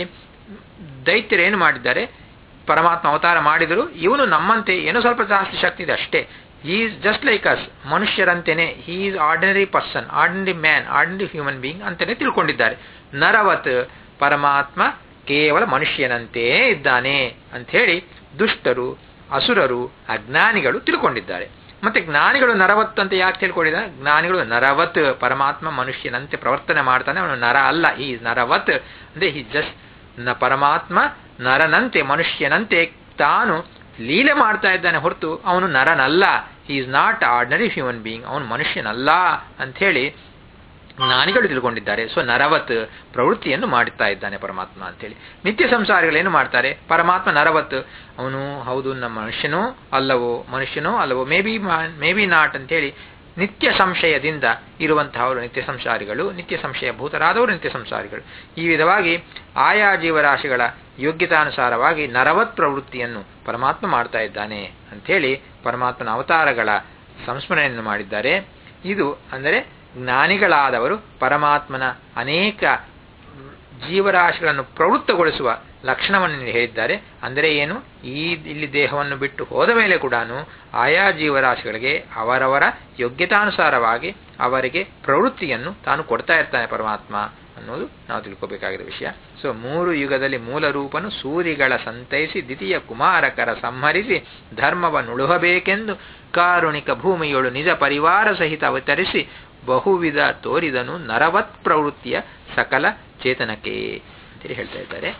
ದೈತ್ಯರೇನು ಮಾಡಿದ್ದಾರೆ ಪರಮಾತ್ಮ ಅವತಾರ ಮಾಡಿದರು ಇವನು ನಮ್ಮಂತೆ ಏನೋ ಸ್ವಲ್ಪ ಜಾಸ್ತಿ ಶಕ್ತಿ ಇದೆ ಅಷ್ಟೇ ಈಸ್ ಜಸ್ಟ್ ಲೈಕ್ ಅಸ್ ಮನುಷ್ಯರಂತೆಯೇ he is ordinary person ordinary man ordinary human being ಅಂತಾನೆ ತಿಳ್ಕೊಂಡಿದ್ದಾರೆ ನರವತ್ ಪರಮಾತ್ಮ ಕೇವಲ ಮನುಷ್ಯನಂತೆಯೇ ಇದ್ದಾನೆ ಅಂಥೇಳಿ ದುಷ್ಟರು ಅಸುರರು ಅಜ್ಞಾನಿಗಳು ತಿಳ್ಕೊಂಡಿದ್ದಾರೆ ಮತ್ತೆ ಜ್ಞಾನಿಗಳು ನರವತ್ ಅಂತ ಯಾಕೆ ತಿಳ್ಕೊಂಡಿದ್ದಾರೆ ಜ್ಞಾನಿಗಳು ನರವತ್ ಪರಮಾತ್ಮ ಮನುಷ್ಯನಂತೆ ಪ್ರವರ್ತನೆ ಮಾಡ್ತಾನೆ ಅವನು ನರ ಅಲ್ಲ ಈ ನರವತ್ ಅಂದ್ರೆ ಹಿ ಜಸ್ಟ್ ನ ಪರಮಾತ್ಮ ನರನಂತೆ ಮನುಷ್ಯನಂತೆ ತಾನು ಲೀಲೆ ಮಾಡ್ತಾ ಇದ್ದಾನೆ ಹೊರತು ಅವನು ನರನಲ್ಲ he is not ordinary human being ಅವನು ಮನುಷ್ಯನಲ್ಲ ಅಂಥೇಳಿ ಜ್ಞಾನಿಗಳು ತಿಳ್ಕೊಂಡಿದ್ದಾರೆ ಸೊ ನರವತ್ ಪ್ರವೃತ್ತಿಯನ್ನು ಮಾಡುತ್ತಾ ಇದ್ದಾನೆ ಪರಮಾತ್ಮ ಅಂತೇಳಿ ನಿತ್ಯ ಸಂಸಾರಿಗಳೇನು ಮಾಡ್ತಾರೆ ಪರಮಾತ್ಮ ನರವತ್ ಅವನು ಹೌದು ನಮ್ಮ ಮನುಷ್ಯನೋ ಅಲ್ಲವೋ ಮನುಷ್ಯನೋ ಅಲ್ಲವೋ maybe maybe not ಅಂತೇಳಿ ನಿತ್ಯ ಸಂಶಯದಿಂದ ಇರುವಂತಹವರು ನಿತ್ಯ ಸಂಸಾರಿಗಳು ನಿತ್ಯ ಸಂಶಯ ಭೂತರಾದವರು ನಿತ್ಯ ಸಂಸಾರಿಗಳು ಈ ವಿಧವಾಗಿ ಆಯಾ ಜೀವರಾಶಿಗಳ ಯೋಗ್ಯತಾನುಸಾರವಾಗಿ ನರವತ್ ಪ್ರವೃತ್ತಿಯನ್ನು ಪರಮಾತ್ಮ ಮಾಡ್ತಾ ಇದ್ದಾನೆ ಅಂಥೇಳಿ ಪರಮಾತ್ಮನ ಅವತಾರಗಳ ಸಂಸ್ಮರಣೆಯನ್ನು ಮಾಡಿದ್ದಾರೆ ಇದು ಅಂದರೆ ಜ್ಞಾನಿಗಳಾದವರು ಪರಮಾತ್ಮನ ಅನೇಕ ಜೀವರಾಶಿಗಳನ್ನು ಪ್ರವೃತ್ತಗೊಳಿಸುವ ಲಕ್ಷಣವನ್ನು ಹೇಳಿದ್ದಾರೆ ಅಂದರೆ ಏನು ಈ ಇಲ್ಲಿ ದೇಹವನ್ನು ಬಿಟ್ಟು ಹೋದ ಮೇಲೆ ಕೂಡ ಆಯಾ ಜೀವರಾಶಿಗಳಿಗೆ ಅವರವರ ಯೋಗ್ಯತಾನುಸಾರವಾಗಿ ಅವರಿಗೆ ಪ್ರವೃತ್ತಿಯನ್ನು ತಾನು ಕೊಡ್ತಾ ಇರ್ತಾನೆ ಪರಮಾತ್ಮ ಅನ್ನೋದು ನಾವು ತಿಳ್ಕೋಬೇಕಾಗಿರೋ ವಿಷಯ ಸೊ ಮೂರು ಯುಗದಲ್ಲಿ ಮೂಲ ರೂಪನು ಸೂರಿಗಳ ಸಂತೈಸಿ ದ್ವಿತೀಯ ಕುಮಾರಕರ ಸಂಹರಿಸಿ ಧರ್ಮವನ್ನುಳುಹಬೇಕೆಂದು ಕಾರುಣಿಕ ಭೂಮಿಯೊಳು ನಿಜ ಪರಿವಾರ ಸಹಿತ ಅವತರಿಸಿ ಬಹುವಿಧ ತೋರಿದನು ನರವತ್ ಪ್ರವೃತ್ತಿಯ ಸಕಲ ಚೇತನಕ್ಕೆ ಅಂತೇಳಿ ಹೇಳ್ತಾ ಇದ್ದಾರೆ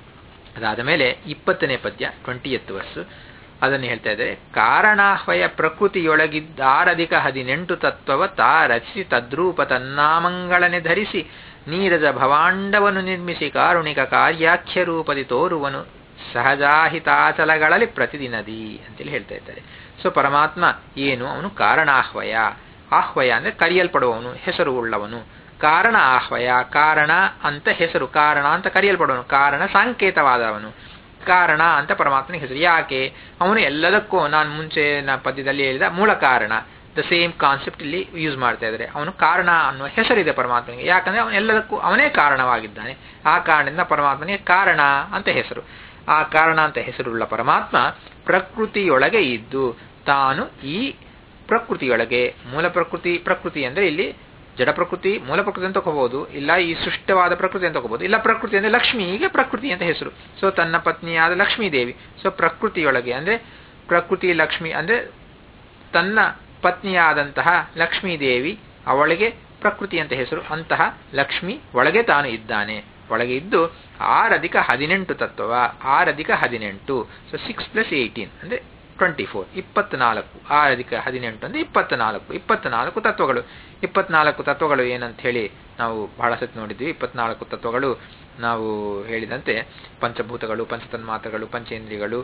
ಅದಾದ ಮೇಲೆ ಇಪ್ಪತ್ತನೇ ಪದ್ಯ ಟ್ವೆಂಟಿ ಎತ್ ವರ್ಸು ಅದನ್ನು ಹೇಳ್ತಾ ಇದ್ದಾರೆ ಕಾರಣಾಹ್ವಯ ಪ್ರಕೃತಿಯೊಳಗಿದ್ದಾರಧಿಕ ಹದಿನೆಂಟು ತತ್ವವ ತಾ ರಚಿಸಿ ತದ್ರೂಪ ತನ್ನಾಮಂಗಳನೆ ಧರಿಸಿ ನೀರಜ ಭವಾಂಡವನ್ನು ನಿರ್ಮಿಸಿ ಕಾರುಣಿಕ ಕಾರ್ಯಾಖ್ಯ ರೂಪದಿ ತೋರುವನು ಸಹಜಾಹಿತಾಚಲಗಳಲ್ಲಿ ಪ್ರತಿದಿನದಿ ಅಂತೇಳಿ ಹೇಳ್ತಾ ಇದ್ದಾರೆ ಸೊ ಪರಮಾತ್ಮ ಏನು ಅವನು ಕಾರಣಾಹ್ವಯ ಆಹ್ವಯ ಅಂದ್ರೆ ಕರೆಯಲ್ಪಡುವವನು ಹೆಸರು ಉಳ್ಳವನು ಕಾರಣ ಆಹ್ವಯ ಕಾರಣ ಅಂತ ಹೆಸರು ಕಾರಣ ಅಂತ ಕರೆಯಲ್ಪಡುವನು ಕಾರಣ ಸಂಕೇತವಾದವನು ಕಾರಣ ಅಂತ ಪರಮಾತ್ಮನಿಗೆ ಹೆಸರು ಯಾಕೆ ಅವನು ಎಲ್ಲದಕ್ಕೂ ನಾನು ಮುಂಚೆ ನಾ ಪದ್ಯದಲ್ಲಿ ಹೇಳಿದ ಮೂಲ ಕಾರಣ ದ ಸೇಮ್ ಕಾನ್ಸೆಪ್ಟ್ ಇಲ್ಲಿ ಯೂಸ್ ಮಾಡ್ತಾ ಇದ್ದಾರೆ ಅವನು ಕಾರಣ ಅನ್ನುವ ಹೆಸರಿದೆ ಪರಮಾತ್ಮನಿಗೆ ಯಾಕಂದ್ರೆ ಅವನು ಎಲ್ಲದಕ್ಕೂ ಅವನೇ ಕಾರಣವಾಗಿದ್ದಾನೆ ಆ ಕಾರಣದಿಂದ ಪರಮಾತ್ಮನಿಗೆ ಕಾರಣ ಅಂತ ಹೆಸರು ಆ ಕಾರಣ ಅಂತ ಹೆಸರುಳ್ಳ ಪರಮಾತ್ಮ ಪ್ರಕೃತಿಯೊಳಗೆ ಇದ್ದು ತಾನು ಈ ಪ್ರಕೃತಿಯೊಳಗೆ ಮೂಲ ಪ್ರಕೃತಿ ಪ್ರಕೃತಿ ಅಂದ್ರೆ ಇಲ್ಲಿ ಜಡ ಪ್ರಕೃತಿ ಮೂಲ ಪ್ರಕೃತಿ ಅಂತ ತಗೋಬಹುದು ಇಲ್ಲ ಈ ಸೃಷ್ಟವಾದ ಪ್ರಕೃತಿ ಅಂತ ತಗೋಬಹುದು ಇಲ್ಲ ಪ್ರಕೃತಿ ಅಂದ್ರೆ ಲಕ್ಷ್ಮಿಗೆ ಪ್ರಕೃತಿ ಅಂತ ಹೆಸರು ಸೊ ತನ್ನ ಪತ್ನಿಯಾದ ಲಕ್ಷ್ಮೀ ದೇವಿ ಸೊ ಪ್ರಕೃತಿಯೊಳಗೆ ಅಂದ್ರೆ ಪ್ರಕೃತಿ ಲಕ್ಷ್ಮಿ ಅಂದ್ರೆ ತನ್ನ ಪತ್ನಿಯಾದಂತಹ ಲಕ್ಷ್ಮೀ ದೇವಿ ಅವಳಿಗೆ ಪ್ರಕೃತಿ ಅಂತ ಹೆಸರು ಅಂತಹ ಲಕ್ಷ್ಮಿ ಒಳಗೆ ತಾನು ಇದ್ದಾನೆ ಒಳಗೆ ಇದ್ದು ಆರಧಿಕ ಹದಿನೆಂಟು ತತ್ವ ಆರಧಿಕ ಹದಿನೆಂಟು ಸೊ ಸಿಕ್ಸ್ ಪ್ಲಸ್ ಏಯ್ಟೀನ್ ಅಂದ್ರೆ ಟ್ವೆಂಟಿ ಫೋರ್ ಇಪ್ಪತ್ನಾಲ್ಕು ಆರು ಅಧಿಕ ಹದಿನೆಂಟು ಅಂದರೆ ಇಪ್ಪತ್ನಾಲ್ಕು ಇಪ್ಪತ್ನಾಲ್ಕು ತತ್ವಗಳು ಇಪ್ಪತ್ನಾಲ್ಕು ತತ್ವಗಳು ಏನಂತ ಹೇಳಿ ನಾವು ಬಹಳ ಸತಿ ನೋಡಿದ್ವಿ ಇಪ್ಪತ್ನಾಲ್ಕು ತತ್ವಗಳು ನಾವು ಹೇಳಿದಂತೆ ಪಂಚಭೂತಗಳು ಪಂಚತನ್ಮಾತ್ರಗಳು ಪಂಚೇಂದ್ರಿಯಗಳು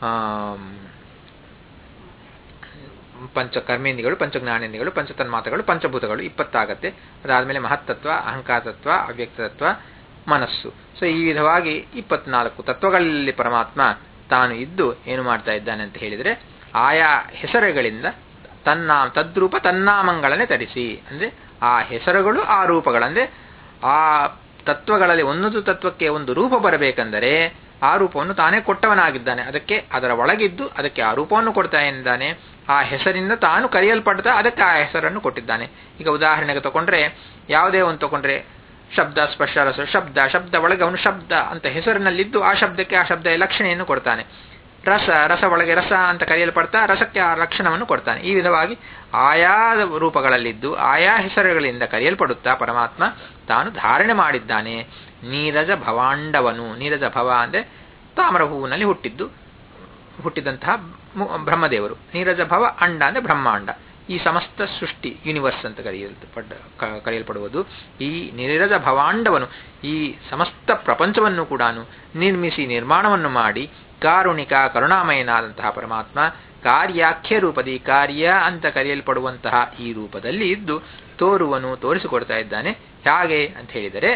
ಪಂಚ ಕರ್ಮೇಂದ್ರಿಗಳು ಪಂಚಜ್ಞಾನೇಂದ್ರಿಗಳು ಪಂಚತನ್ಮಾತ್ರಗಳು ಪಂಚಭೂತಗಳು ಇಪ್ಪತ್ತಾಗತ್ತೆ ಅದಾದಮೇಲೆ ಮಹತ್ತತ್ವ ಅಹಂಕಾರ ತತ್ವ ಅವ್ಯಕ್ತ ತತ್ವ ಮನಸ್ಸು ಸೊ ಈ ವಿಧವಾಗಿ ಇಪ್ಪತ್ನಾಲ್ಕು ತತ್ವಗಳಲ್ಲಿ ಪರಮಾತ್ಮ ತಾನು ಇದ್ದು ಏನು ಮಾಡ್ತಾ ಇದ್ದಾನೆ ಅಂತ ಹೇಳಿದರೆ ಆಯಾ ಹೆಸರುಗಳಿಂದ ತನ್ನ ತದ್ರೂಪ ತನ್ನಾಮಂಗಳನ್ನೇ ತರಿಸಿ ಅಂದರೆ ಆ ಹೆಸರುಗಳು ಆ ರೂಪಗಳಂದ್ರೆ ಆ ತತ್ವಗಳಲ್ಲಿ ಒಂದೊಂದು ತತ್ವಕ್ಕೆ ಒಂದು ರೂಪ ಬರಬೇಕೆಂದರೆ ಆ ರೂಪವನ್ನು ತಾನೇ ಕೊಟ್ಟವನಾಗಿದ್ದಾನೆ ಅದಕ್ಕೆ ಅದರ ಒಳಗಿದ್ದು ಅದಕ್ಕೆ ಆ ರೂಪವನ್ನು ಕೊಡ್ತಾ ಇದ್ದಾನೆ ಆ ಹೆಸರಿಂದ ತಾನು ಕರೆಯಲ್ಪಡ್ತಾ ಅದಕ್ಕೆ ಆ ಹೆಸರನ್ನು ಕೊಟ್ಟಿದ್ದಾನೆ ಈಗ ಉದಾಹರಣೆಗೆ ತಗೊಂಡ್ರೆ ಯಾವುದೇ ಒಂದು ತಗೊಂಡ್ರೆ ಶಬ್ದ ಸ್ಪರ್ಶ ರಸ ಶಬ್ದ ಶಬ್ದ ಒಳಗೆ ಅವನು ಶಬ್ದ ಅಂತ ಹೆಸರಿನಲ್ಲಿದ್ದು ಆ ಶಬ್ದಕ್ಕೆ ಆ ಶಬ್ದ ಲಕ್ಷಣೆಯನ್ನು ಕೊಡ್ತಾನೆ ರಸ ರಸ ಒಳಗೆ ರಸ ಅಂತ ಕರೆಯಲ್ಪಡ್ತಾ ರಸಕ್ಕೆ ಆ ಲಕ್ಷಣವನ್ನು ಕೊಡ್ತಾನೆ ಈ ವಿಧವಾಗಿ ಆಯಾ ರೂಪಗಳಲ್ಲಿದ್ದು ಆಯಾ ಹೆಸರುಗಳಿಂದ ಕರೆಯಲ್ಪಡುತ್ತಾ ಪರಮಾತ್ಮ ತಾನು ಧಾರಣೆ ಮಾಡಿದ್ದಾನೆ ನೀರಜ ಭವಾಂಡವನು ನೀರಜ ಭವ ಅಂದರೆ ತಾಮ್ರ ಹೂವಿನಲ್ಲಿ ಹುಟ್ಟಿದ್ದು ಹುಟ್ಟಿದಂತಹ ಬ್ರಹ್ಮದೇವರು ನೀರಜ ಭವ ಅಂಡ ಅಂದರೆ ಬ್ರಹ್ಮಾಂಡ ಈ ಸಮಸ್ತ ಸೃಷ್ಟಿ ಯೂನಿವರ್ಸ್ ಅಂತ ಕರೆಯಲ್ಪಟ್ಟ ಕರೆಯಲ್ಪಡುವುದು ಈ ನಿರಜ ಭವಾಂಡವನು ಈ ಸಮಸ್ತ ಪ್ರಪಂಚವನ್ನು ಕೂಡ ನಿರ್ಮಿಸಿ ನಿರ್ಮಾಣವನ್ನು ಮಾಡಿ ಕಾರುಣಿಕ ಕರುಣಾಮಯನಾದಂತಹ ಪರಮಾತ್ಮ ಕಾರ್ಯಾಖ್ಯ ರೂಪದಿ ಕಾರ್ಯ ಅಂತ ಕರೆಯಲ್ಪಡುವಂತಹ ಈ ರೂಪದಲ್ಲಿ ಇದ್ದು ತೋರುವನು ತೋರಿಸಿಕೊಡ್ತಾ ಇದ್ದಾನೆ ಹೇಗೆ ಅಂತ ಹೇಳಿದರೆ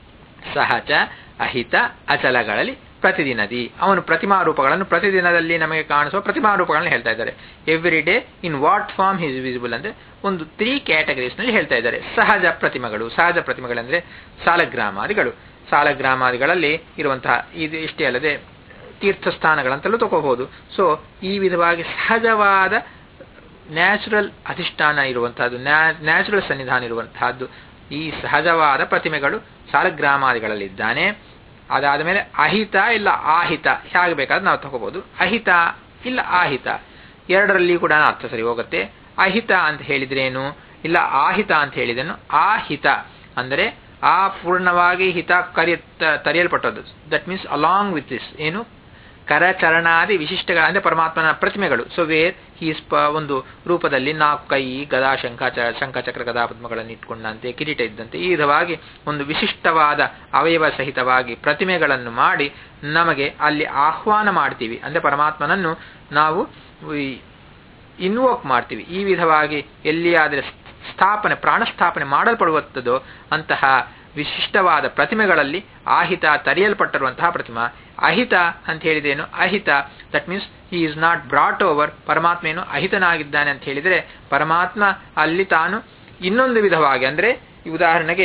ಸಹಜ ಅಹಿತ ಅಚಲಗಳಲ್ಲಿ ಪ್ರತಿದಿನದಿ ಅವನು ಪ್ರತಿಮಾ ರೂಪಗಳನ್ನು ಪ್ರತಿದಿನದಲ್ಲಿ ನಮಗೆ ಕಾಣಿಸುವ ಪ್ರತಿಮಾ ರೂಪಗಳನ್ನು ಹೇಳ್ತಾ ಇದ್ದಾರೆ every day in what form he's visible ಅಂದ್ರೆ ಒಂದು ತ್ರೀ ಕ್ಯಾಟಗರೀಸ್ ನಲ್ಲಿ ಹೇಳ್ತಾ ಇದ್ದಾರೆ ಸಹಜ ಪ್ರತಿಮೆಗಳು ಸಹಜ ಪ್ರತಿಮೆಗಳಂದ್ರೆ ಸಾಲಗ್ರಾಮಾದಿಗಳು ಸಾಲಗ್ರಾಮಾದಿಗಳಲ್ಲಿ ಇರುವಂತಹ ಇದು ಇಷ್ಟೇ ಅಲ್ಲದೆ ತೀರ್ಥಸ್ಥಾನಗಳಂತಲೂ ತಗೋಬಹುದು ಸೊ ಈ ವಿಧವಾಗಿ ಸಹಜವಾದ ನ್ಯಾಚುರಲ್ ಅಧಿಷ್ಠಾನ ಇರುವಂತಹದ್ದು ನ್ಯಾಚುರಲ್ ಸನ್ನಿಧಾನ ಇರುವಂತಹದ್ದು ಈ ಸಹಜವಾದ ಪ್ರತಿಮೆಗಳು ಸಾಲಗ್ರಾಮಾದಿಗಳಲ್ಲಿದ್ದಾನೆ ಅದಾದ ಮೇಲೆ ಅಹಿತ ಇಲ್ಲ ಆಹಿತ ಹೇಗೆ ಬೇಕಾದ್ರೆ ನಾವು ತಗೋಬಹುದು ಅಹಿತ ಇಲ್ಲ ಆಹಿತ ಎರಡರಲ್ಲಿ ಕೂಡ ಅರ್ಥ ಸರಿ ಹೋಗುತ್ತೆ ಅಹಿತ ಅಂತ ಹೇಳಿದ್ರೇನು ಇಲ್ಲ ಆಹಿತ ಅಂತ ಹೇಳಿದೇನು ಆಹಿತ ಅಂದರೆ ಆ ಪೂರ್ಣವಾಗಿ ಹಿತ ಕರೆಯ ತರೆಯಲ್ಪಟ್ಟದ್ದು that means along with this ಏನು ಕರಚರಣಾದಿ ವಿಶಿಷ್ಟಗಳ ಅಂದರೆ ಪರಮಾತ್ಮನ ಪ್ರತಿಮೆಗಳು ಸೊ ವೇರ್ ಹೀಸ್ ಪ ಒಂದು ರೂಪದಲ್ಲಿ ನಾಲ್ಕು ಕೈ ಗದಾ ಶಂಖಾಚ ಶಂಖಚಕ್ರ ಗದಾ ಪದ್ಮಗಳನ್ನು ಇಟ್ಕೊಂಡಂತೆ ಕಿರೀಟ ಇದ್ದಂತೆ ಈ ವಿಧವಾಗಿ ಒಂದು ವಿಶಿಷ್ಟವಾದ ಅವಯವ ಸಹಿತವಾಗಿ ಪ್ರತಿಮೆಗಳನ್ನು ಮಾಡಿ ನಮಗೆ ಅಲ್ಲಿ ಆಹ್ವಾನ ಮಾಡ್ತೀವಿ ಅಂದರೆ ಪರಮಾತ್ಮನನ್ನು ನಾವು ಇನ್ವೋಕ್ ಮಾಡ್ತೀವಿ ಈ ವಿಧವಾಗಿ ಎಲ್ಲಿಯಾದರೆ ಸ್ಥಾಪನೆ ಪ್ರಾಣಸ್ಥಾಪನೆ ಮಾಡಲ್ಪಡುವಂಥದ್ದೋ ಅಂತಹ ವಿಶಿಷ್ಟವಾದ ಪ್ರತಿಮೆಗಳಲ್ಲಿ ಆಹಿತ ತರೆಯಲ್ಪಟ್ಟಿರುವಂತಹ ಪ್ರತಿಮಾ ಅಹಿತ ಅಂತ ಹೇಳಿದೇನು ಅಹಿತ that means he is not brought over ಪರಮಾತ್ಮ ಏನು ಅಹಿತನಾಗಿದ್ದಾನೆ ಅಂತ ಹೇಳಿದರೆ ಪರಮಾತ್ಮ ಅಲ್ಲಿ ತಾನು ಇನ್ನೊಂದು ವಿಧವಾಗಿ ಅಂದರೆ ಉದಾಹರಣೆಗೆ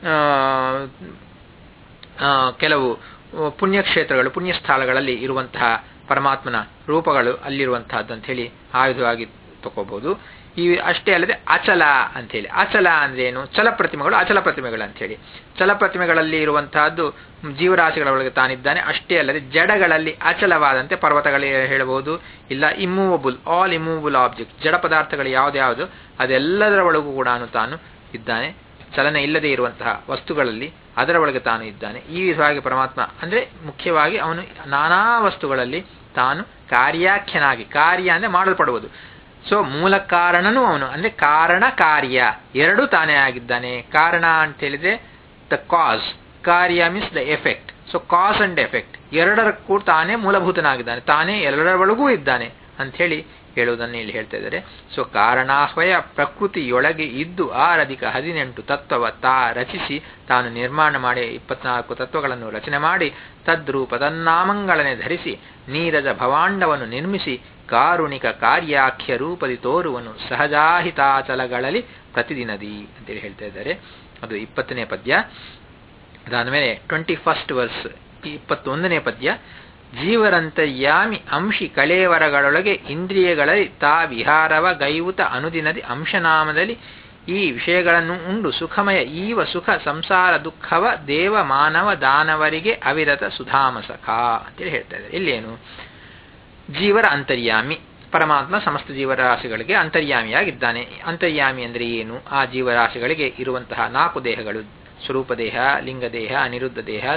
ಕೆಲವು ಪುಣ್ಯಕ್ಷೇತ್ರಗಳು ಪುಣ್ಯಸ್ಥಳಗಳಲ್ಲಿ ಇರುವಂತಹ ಪರಮಾತ್ಮನ ರೂಪಗಳು ಅಲ್ಲಿರುವಂತಹದ್ದು ಅಂತ ಹೇಳಿ ಆ ವಿಧವಾಗಿ ತಗೋಬಹುದು ಈ ಅಷ್ಟೇ ಅಲ್ಲದೆ ಅಚಲ ಅಂತೇಳಿ ಅಚಲ ಅಂದ್ರೆ ಏನು ಚಲ ಪ್ರತಿಮೆಗಳು ಅಚಲ ಪ್ರತಿಮೆಗಳು ಅಂತೇಳಿ ಚಲ ಪ್ರತಿಮೆಗಳಲ್ಲಿ ಇರುವಂತಹದ್ದು ಜೀವರಾಶಿಗಳ ಒಳಗೆ ತಾನಿದ್ದಾನೆ ಅಷ್ಟೇ ಅಲ್ಲದೆ ಜಡಗಳಲ್ಲಿ ಅಚಲವಾದಂತೆ ಪರ್ವತಗಳೇ ಹೇಳಬಹುದು ಇಲ್ಲ ಇಮ್ಮೂವಬಲ್ ಆಲ್ ಇಮ್ಮೂವಬಲ್ ಆಬ್ಜೆಕ್ಟ್ ಜಡ ಪದಾರ್ಥಗಳು ಯಾವ್ದ್ಯಾವುದು ಅದೆಲ್ಲದರ ಒಳಗೂ ಕೂಡ ತಾನು ಇದ್ದಾನೆ ಚಲನೆ ಇಲ್ಲದೆ ಇರುವಂತಹ ವಸ್ತುಗಳಲ್ಲಿ ಅದರ ಒಳಗೆ ತಾನು ಇದ್ದಾನೆ ಈ ವಿಧವಾಗಿ ಪರಮಾತ್ಮ ಅಂದ್ರೆ ಮುಖ್ಯವಾಗಿ ಅವನು ನಾನಾ ವಸ್ತುಗಳಲ್ಲಿ ತಾನು ಕಾರ್ಯಾಖ್ಯನಾಗಿ ಕಾರ್ಯ ಅಂದ್ರೆ ಮಾಡಲ್ಪಡುವುದು ಸೊ ಮೂಲ ಕಾರಣನೂ ಅವನು ಅಂದ್ರೆ ಕಾರಣ ಕಾರ್ಯ ಎರಡೂ ತಾನೇ ಆಗಿದ್ದಾನೆ ಕಾರಣ ಅಂತ ಹೇಳಿದ್ರೆ ದ ಕಾಸ್ ಕಾರ್ಯ means the effect so cause and effect ಎರಡರ ಕೂಡ ತಾನೇ ಮೂಲಭೂತನಾಗಿದ್ದಾನೆ ತಾನೇ ಎಲ್ಲರ ಒಳಗೂ ಇದ್ದಾನೆ ಅಂತ ಹೇಳಿ ಹೇಳುವುದನ್ನು ಇಲ್ಲಿ ಹೇಳ್ತಾ ಇದ್ದಾರೆ ಸೊ ಕಾರಣಾಹ್ವಯ ಪ್ರಕೃತಿಯೊಳಗೆ ಇದ್ದು ಆರಧಿಕ ಹದಿನೆಂಟು ತತ್ವವ ತಾ ರಚಿಸಿ ತಾನು ನಿರ್ಮಾಣ ಮಾಡಿ ಇಪ್ಪತ್ನಾಲ್ಕು ತತ್ವಗಳನ್ನು ರಚನೆ ಮಾಡಿ ತದ್ರೂಪ ತನ್ನಾಮಂಗಳನೆ ಧರಿಸಿ ನೀರಜ ಭವಾಂಡವನ್ನು ನಿರ್ಮಿಸಿ ಕಾರುಣಿಕ ಕಾರ್ಯಾಖ್ಯ ರೂಪದಿ ತೋರುವನು ಸಹಜಾಹಿತಾಚಲಗಳಲ್ಲಿ ಪ್ರತಿದಿನದಿ ಅಂತೇಳಿ ಹೇಳ್ತಾ ಇದ್ದಾರೆ ಅದು ಇಪ್ಪತ್ತನೇ ಪದ್ಯ ಅದಾದ ಮೇಲೆ ಟ್ವೆಂಟಿ ಫಸ್ಟ್ ವರ್ಸ್ ಇಪ್ಪತ್ತೊಂದನೇ ಪದ್ಯ ಜೀವರಂತರ್ಯಾಮಿ ಅಂಶಿ ಕಳೇವರಗಳೊಳಗೆ ಇಂದ್ರಿಯಗಳಲ್ಲಿ ತಾ ವಿಹಾರವ ಗೈವುತ ಅನುದಿನದಿ ಅಂಶನಾಮದಲ್ಲಿ ಈ ವಿಷಯಗಳನ್ನು ಉಂಡು ಸುಖಮಯ ಈವ ಸುಖ ಸಂಸಾರ ದುಃಖವ ದೇವ ಮಾನವ ದಾನವರಿಗೆ ಅವಿರತ ಸುಧಾಮಸಖ ಅಂತೇಳಿ ಹೇಳ್ತಾ ಇದ್ದಾರೆ ಇಲ್ಲೇನು ಜೀವರ ಅಂತರ್ಯಾಮಿ ಪರಮಾತ್ಮ ಸಮಸ್ತ ಜೀವರಾಶಿಗಳಿಗೆ ಅಂತರ್ಯಾಮಿಯಾಗಿದ್ದಾನೆ ಅಂತರ್ಯಾಮಿ ಅಂದರೆ ಏನು ಆ ಜೀವರಾಶಿಗಳಿಗೆ ಇರುವಂತಹ ನಾಲ್ಕು ದೇಹಗಳು ಸ್ವರೂಪ ದೇಹ ಲಿಂಗ ದೇಹ ಅನಿರುದ್ಧ ದೇಹ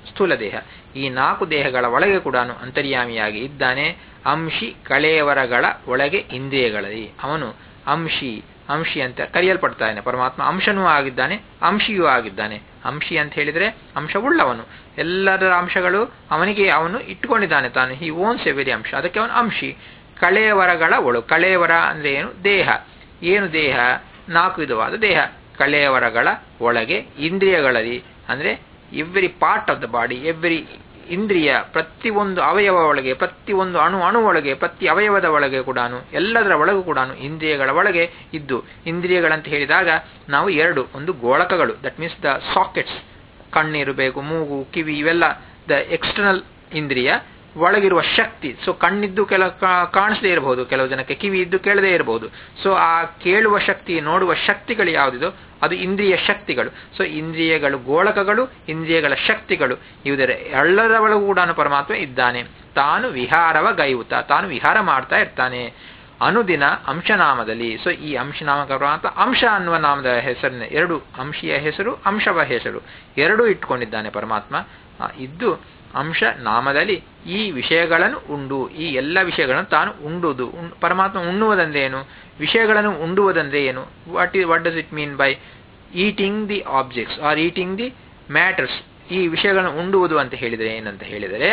ಸ್ಥೂಲ ದೇಹ ಈ ನಾಲ್ಕು ದೇಹಗಳ ಒಳಗೆ ಕೂಡ ಅಂತರ್ಯಾಮಿಯಾಗಿ ಇದ್ದಾನೆ ಅಂಶಿ ಕಳೆಯವರಗಳ ಒಳಗೆ ಇಂದ್ರಿಯಗಳಲ್ಲಿ ಅವನು ಅಂಶಿ ಅಂಶಿ ಅಂತ ಕರೆಯಲ್ಪಡ್ತಾನೆ ಪರಮಾತ್ಮ ಅಂಶನೂ ಆಗಿದ್ದಾನೆ ಅಂಶಿಯೂ ಆಗಿದ್ದಾನೆ ಅಂಶಿ ಅಂತ ಹೇಳಿದ್ರೆ ಅಂಶವುಳ್ಳವನು ಎಲ್ಲರ ಅಂಶಗಳು ಅವನಿಗೆ ಅವನು ಇಟ್ಟುಕೊಂಡಿದ್ದಾನೆ ತಾನು ಹಿ ಓನ್ಸ್ ಎ ವೆರಿ ಅಂಶ ಅದಕ್ಕೆ ಅವನು ಅಂಶಿ ಕಳೆಯವರಗಳ ಒಳು ಕಳೆಯವರ ಅಂದ್ರೆ ಏನು ದೇಹ ಏನು ದೇಹ ನಾಲ್ಕು ವಿಧವಾದ ದೇಹ ಕಳೆಯವರಗಳ ಒಳಗೆ ಇಂದ್ರಿಯಗಳಲ್ಲಿ ಅಂದ್ರೆ every part of the body every ಇಂದ್ರಿಯ ಪ್ರತಿಯೊಂದು ಅವಯವ ಒಳಗೆ ಪ್ರತಿಯೊಂದು ಅಣು ಅಣು ಒಳಗೆ ಪ್ರತಿ ಅವಯವದ ಒಳಗೆ ಕೂಡ ಎಲ್ಲದರ ಒಳಗೂ ಕೂಡ ಇಂದ್ರಿಯಗಳ ಒಳಗೆ ಇದ್ದು ಇಂದ್ರಿಯಗಳಂತ ಹೇಳಿದಾಗ ನಾವು ಎರಡು ಒಂದು ಗೋಳಕಗಳು ದಟ್ ಮೀನ್ಸ್ ದ ಸಾಕೆಟ್ಸ್ ಕಣ್ಣಿರಬೇಕು ಮೂಗು ಕಿವಿ ಇವೆಲ್ಲ ದ ಎಕ್ಸ್ಟರ್ನಲ್ ಇಂದ್ರಿಯ ಒಳಗಿರುವ ಶಕ್ತಿ ಸೊ ಕಣ್ಣಿದ್ದು ಕೆಲ ಕಾಣಿಸದೇ ಇರಬಹುದು ಕೆಲವು ಜನಕ್ಕೆ ಕಿವಿ ಇದ್ದು ಕೇಳದೇ ಇರಬಹುದು ಸೊ ಆ ಕೇಳುವ ಶಕ್ತಿ ನೋಡುವ ಶಕ್ತಿಗಳು ಯಾವುದಿದೋ ಅದು ಇಂದ್ರಿಯ ಶಕ್ತಿಗಳು ಸೊ ಇಂದ್ರಿಯಗಳು ಗೋಳಕಗಳು ಇಂದ್ರಿಯಗಳ ಶಕ್ತಿಗಳು ಇವುದರ ಎಲ್ಲರ ಒಳಗೂ ಕೂಡ ಪರಮಾತ್ಮ ಇದ್ದಾನೆ ತಾನು ವಿಹಾರವ ಗೈವುತ ತಾನು ವಿಹಾರ ಮಾಡ್ತಾ ಇರ್ತಾನೆ ಅನುದಿನ ಅಂಶನಾಮದಲ್ಲಿ ಸೊ ಈ ಅಂಶನಾಮಕ ಪರಮಾತ್ಮ ಅಂಶ ಅನ್ನುವ ನಾಮದ ಹೆಸರಿನ ಎರಡು ಅಂಶಿಯ ಹೆಸರು ಅಂಶವ ಹೆಸರು ಎರಡೂ ಇಟ್ಕೊಂಡಿದ್ದಾನೆ ಪರಮಾತ್ಮ ಇದ್ದು ಅಂಶ ನಾಮದಲ್ಲಿ ಈ ವಿಷಯಗಳನ್ನು ಉಂಡು ಈ ಎಲ್ಲ ವಿಷಯಗಳನ್ನು ತಾನು ಉಂಡುವುದು ಪರಮಾತ್ಮ ಉಣ್ಣುವುದಂದ್ರೆ ಏನು ವಿಷಯಗಳನ್ನು ಉಂಡುವುದಂದ್ರೆ ಏನು what is what does it mean by eating the objects or eating the matters ಈ ವಿಷಯಗಳನ್ನು ಉಂಡುವುದು ಅಂತ ಹೇಳಿದರೆ ಏನಂತ ಹೇಳಿದರೆ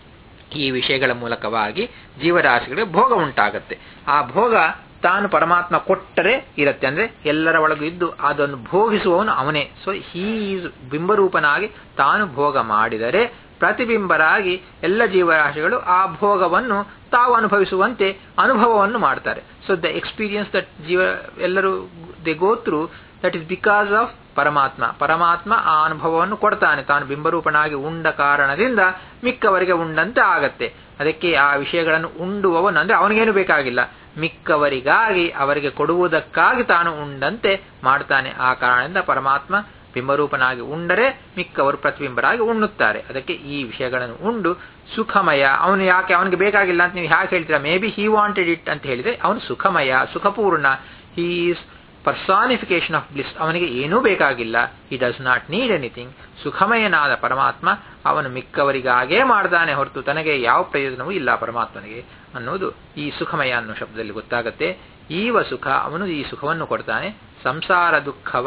ಈ ವಿಷಯಗಳ ಮೂಲಕವಾಗಿ ಜೀವರಾಶಿಗಳಿಗೆ ಭೋಗ ಉಂಟಾಗತ್ತೆ ಆ ಭೋಗ ತಾನು ಪರಮಾತ್ಮ ಕೊಟ್ಟರೆ ಇರುತ್ತೆ ಅಂದ್ರೆ ಎಲ್ಲರ ಒಳಗೂ ಇದ್ದು ಅದನ್ನು ಭೋಗಿಸುವವನು ಅವನೇ ಸೊ ಹೀ ಈಸ್ ಬಿಂಬರೂಪನಾಗಿ ತಾನು ಭೋಗ ಮಾಡಿದರೆ ಪ್ರತಿಬಿಂಬರಾಗಿ ಎಲ್ಲ ಜೀವರಾಶಿಗಳು ಆ ಭೋಗವನ್ನು ತಾವು ಅನುಭವಿಸುವಂತೆ ಅನುಭವವನ್ನು ಮಾಡ್ತಾರೆ ಸೊ ದ ಎಕ್ಸ್ಪೀರಿಯನ್ಸ್ ದಟ್ ಜೀವ ಎಲ್ಲರೂ they go through that is because of ಪರಮಾತ್ಮ ಪರಮಾತ್ಮ ಆ ಅನುಭವವನ್ನು ಕೊಡ್ತಾನೆ ತಾನು ಬಿಂಬರೂಪನಾಗಿ ಉಂಡ ಕಾರಣದಿಂದ ಮಿಕ್ಕವರಿಗೆ ಉಂಡಂತೆ ಆಗತ್ತೆ ಅದಕ್ಕೆ ಆ ವಿಷಯಗಳನ್ನು ಉಂಡುವವನು ಅಂದ್ರೆ ಅವನಿಗೇನು ಬೇಕಾಗಿಲ್ಲ ಮಿಕ್ಕವರಿಗಾಗಿ ಅವರಿಗೆ ಕೊಡುವುದಕ್ಕಾಗಿ ತಾನು ಉಂಡಂತೆ ಮಾಡ್ತಾನೆ ಆ ಕಾರಣದಿಂದ ಪರಮಾತ್ಮ ಬಿಂಬರೂಪನಾಗಿ ಉಂಡರೆ ಮಿಕ್ಕವರು ಪ್ರತಿಬಿಂಬರಾಗಿ ಉಣ್ಣುತ್ತಾರೆ ಅದಕ್ಕೆ ಈ ವಿಷಯಗಳನ್ನು ಉಂಡು ಸುಖಮಯ ಅವನು ಯಾಕೆ ಅವನಿಗೆ ಬೇಕಾಗಿಲ್ಲ ಅಂತ ನೀವು ಯಾಕೆ ಹೇಳ್ತೀರಾ maybe he wanted it ಅಂತ ಹೇಳಿದ್ರೆ ಅವನು ಸುಖಮಯ ಸುಖಪೂರ್ಣ he is personification of bliss ಅವನಿಗೆ ಏನೂ ಬೇಕಾಗಿಲ್ಲ he does not need anything ಸುಖಮಯನಾದ ಪರಮಾತ್ಮ ಅವನು ಮಿಕ್ಕವರಿಗಾಗೇ ಮಾಡ್ತಾನೆ ಹೊರತು ತನಗೆ ಯಾವ ಪ್ರಯೋಜನವೂ ಇಲ್ಲ ಪರಮಾತ್ಮನಿಗೆ ಅನ್ನೋದು ಈ ಸುಖಮಯ ಅನ್ನೋ ಶಬ್ದದಲ್ಲಿ ಗೊತ್ತಾಗತ್ತೆ ಈವ ಸುಖ ಅವನು ಈ ಸುಖವನ್ನು ಕೊಡ್ತಾನೆ ಸಂಸಾರ ದುಃಖವ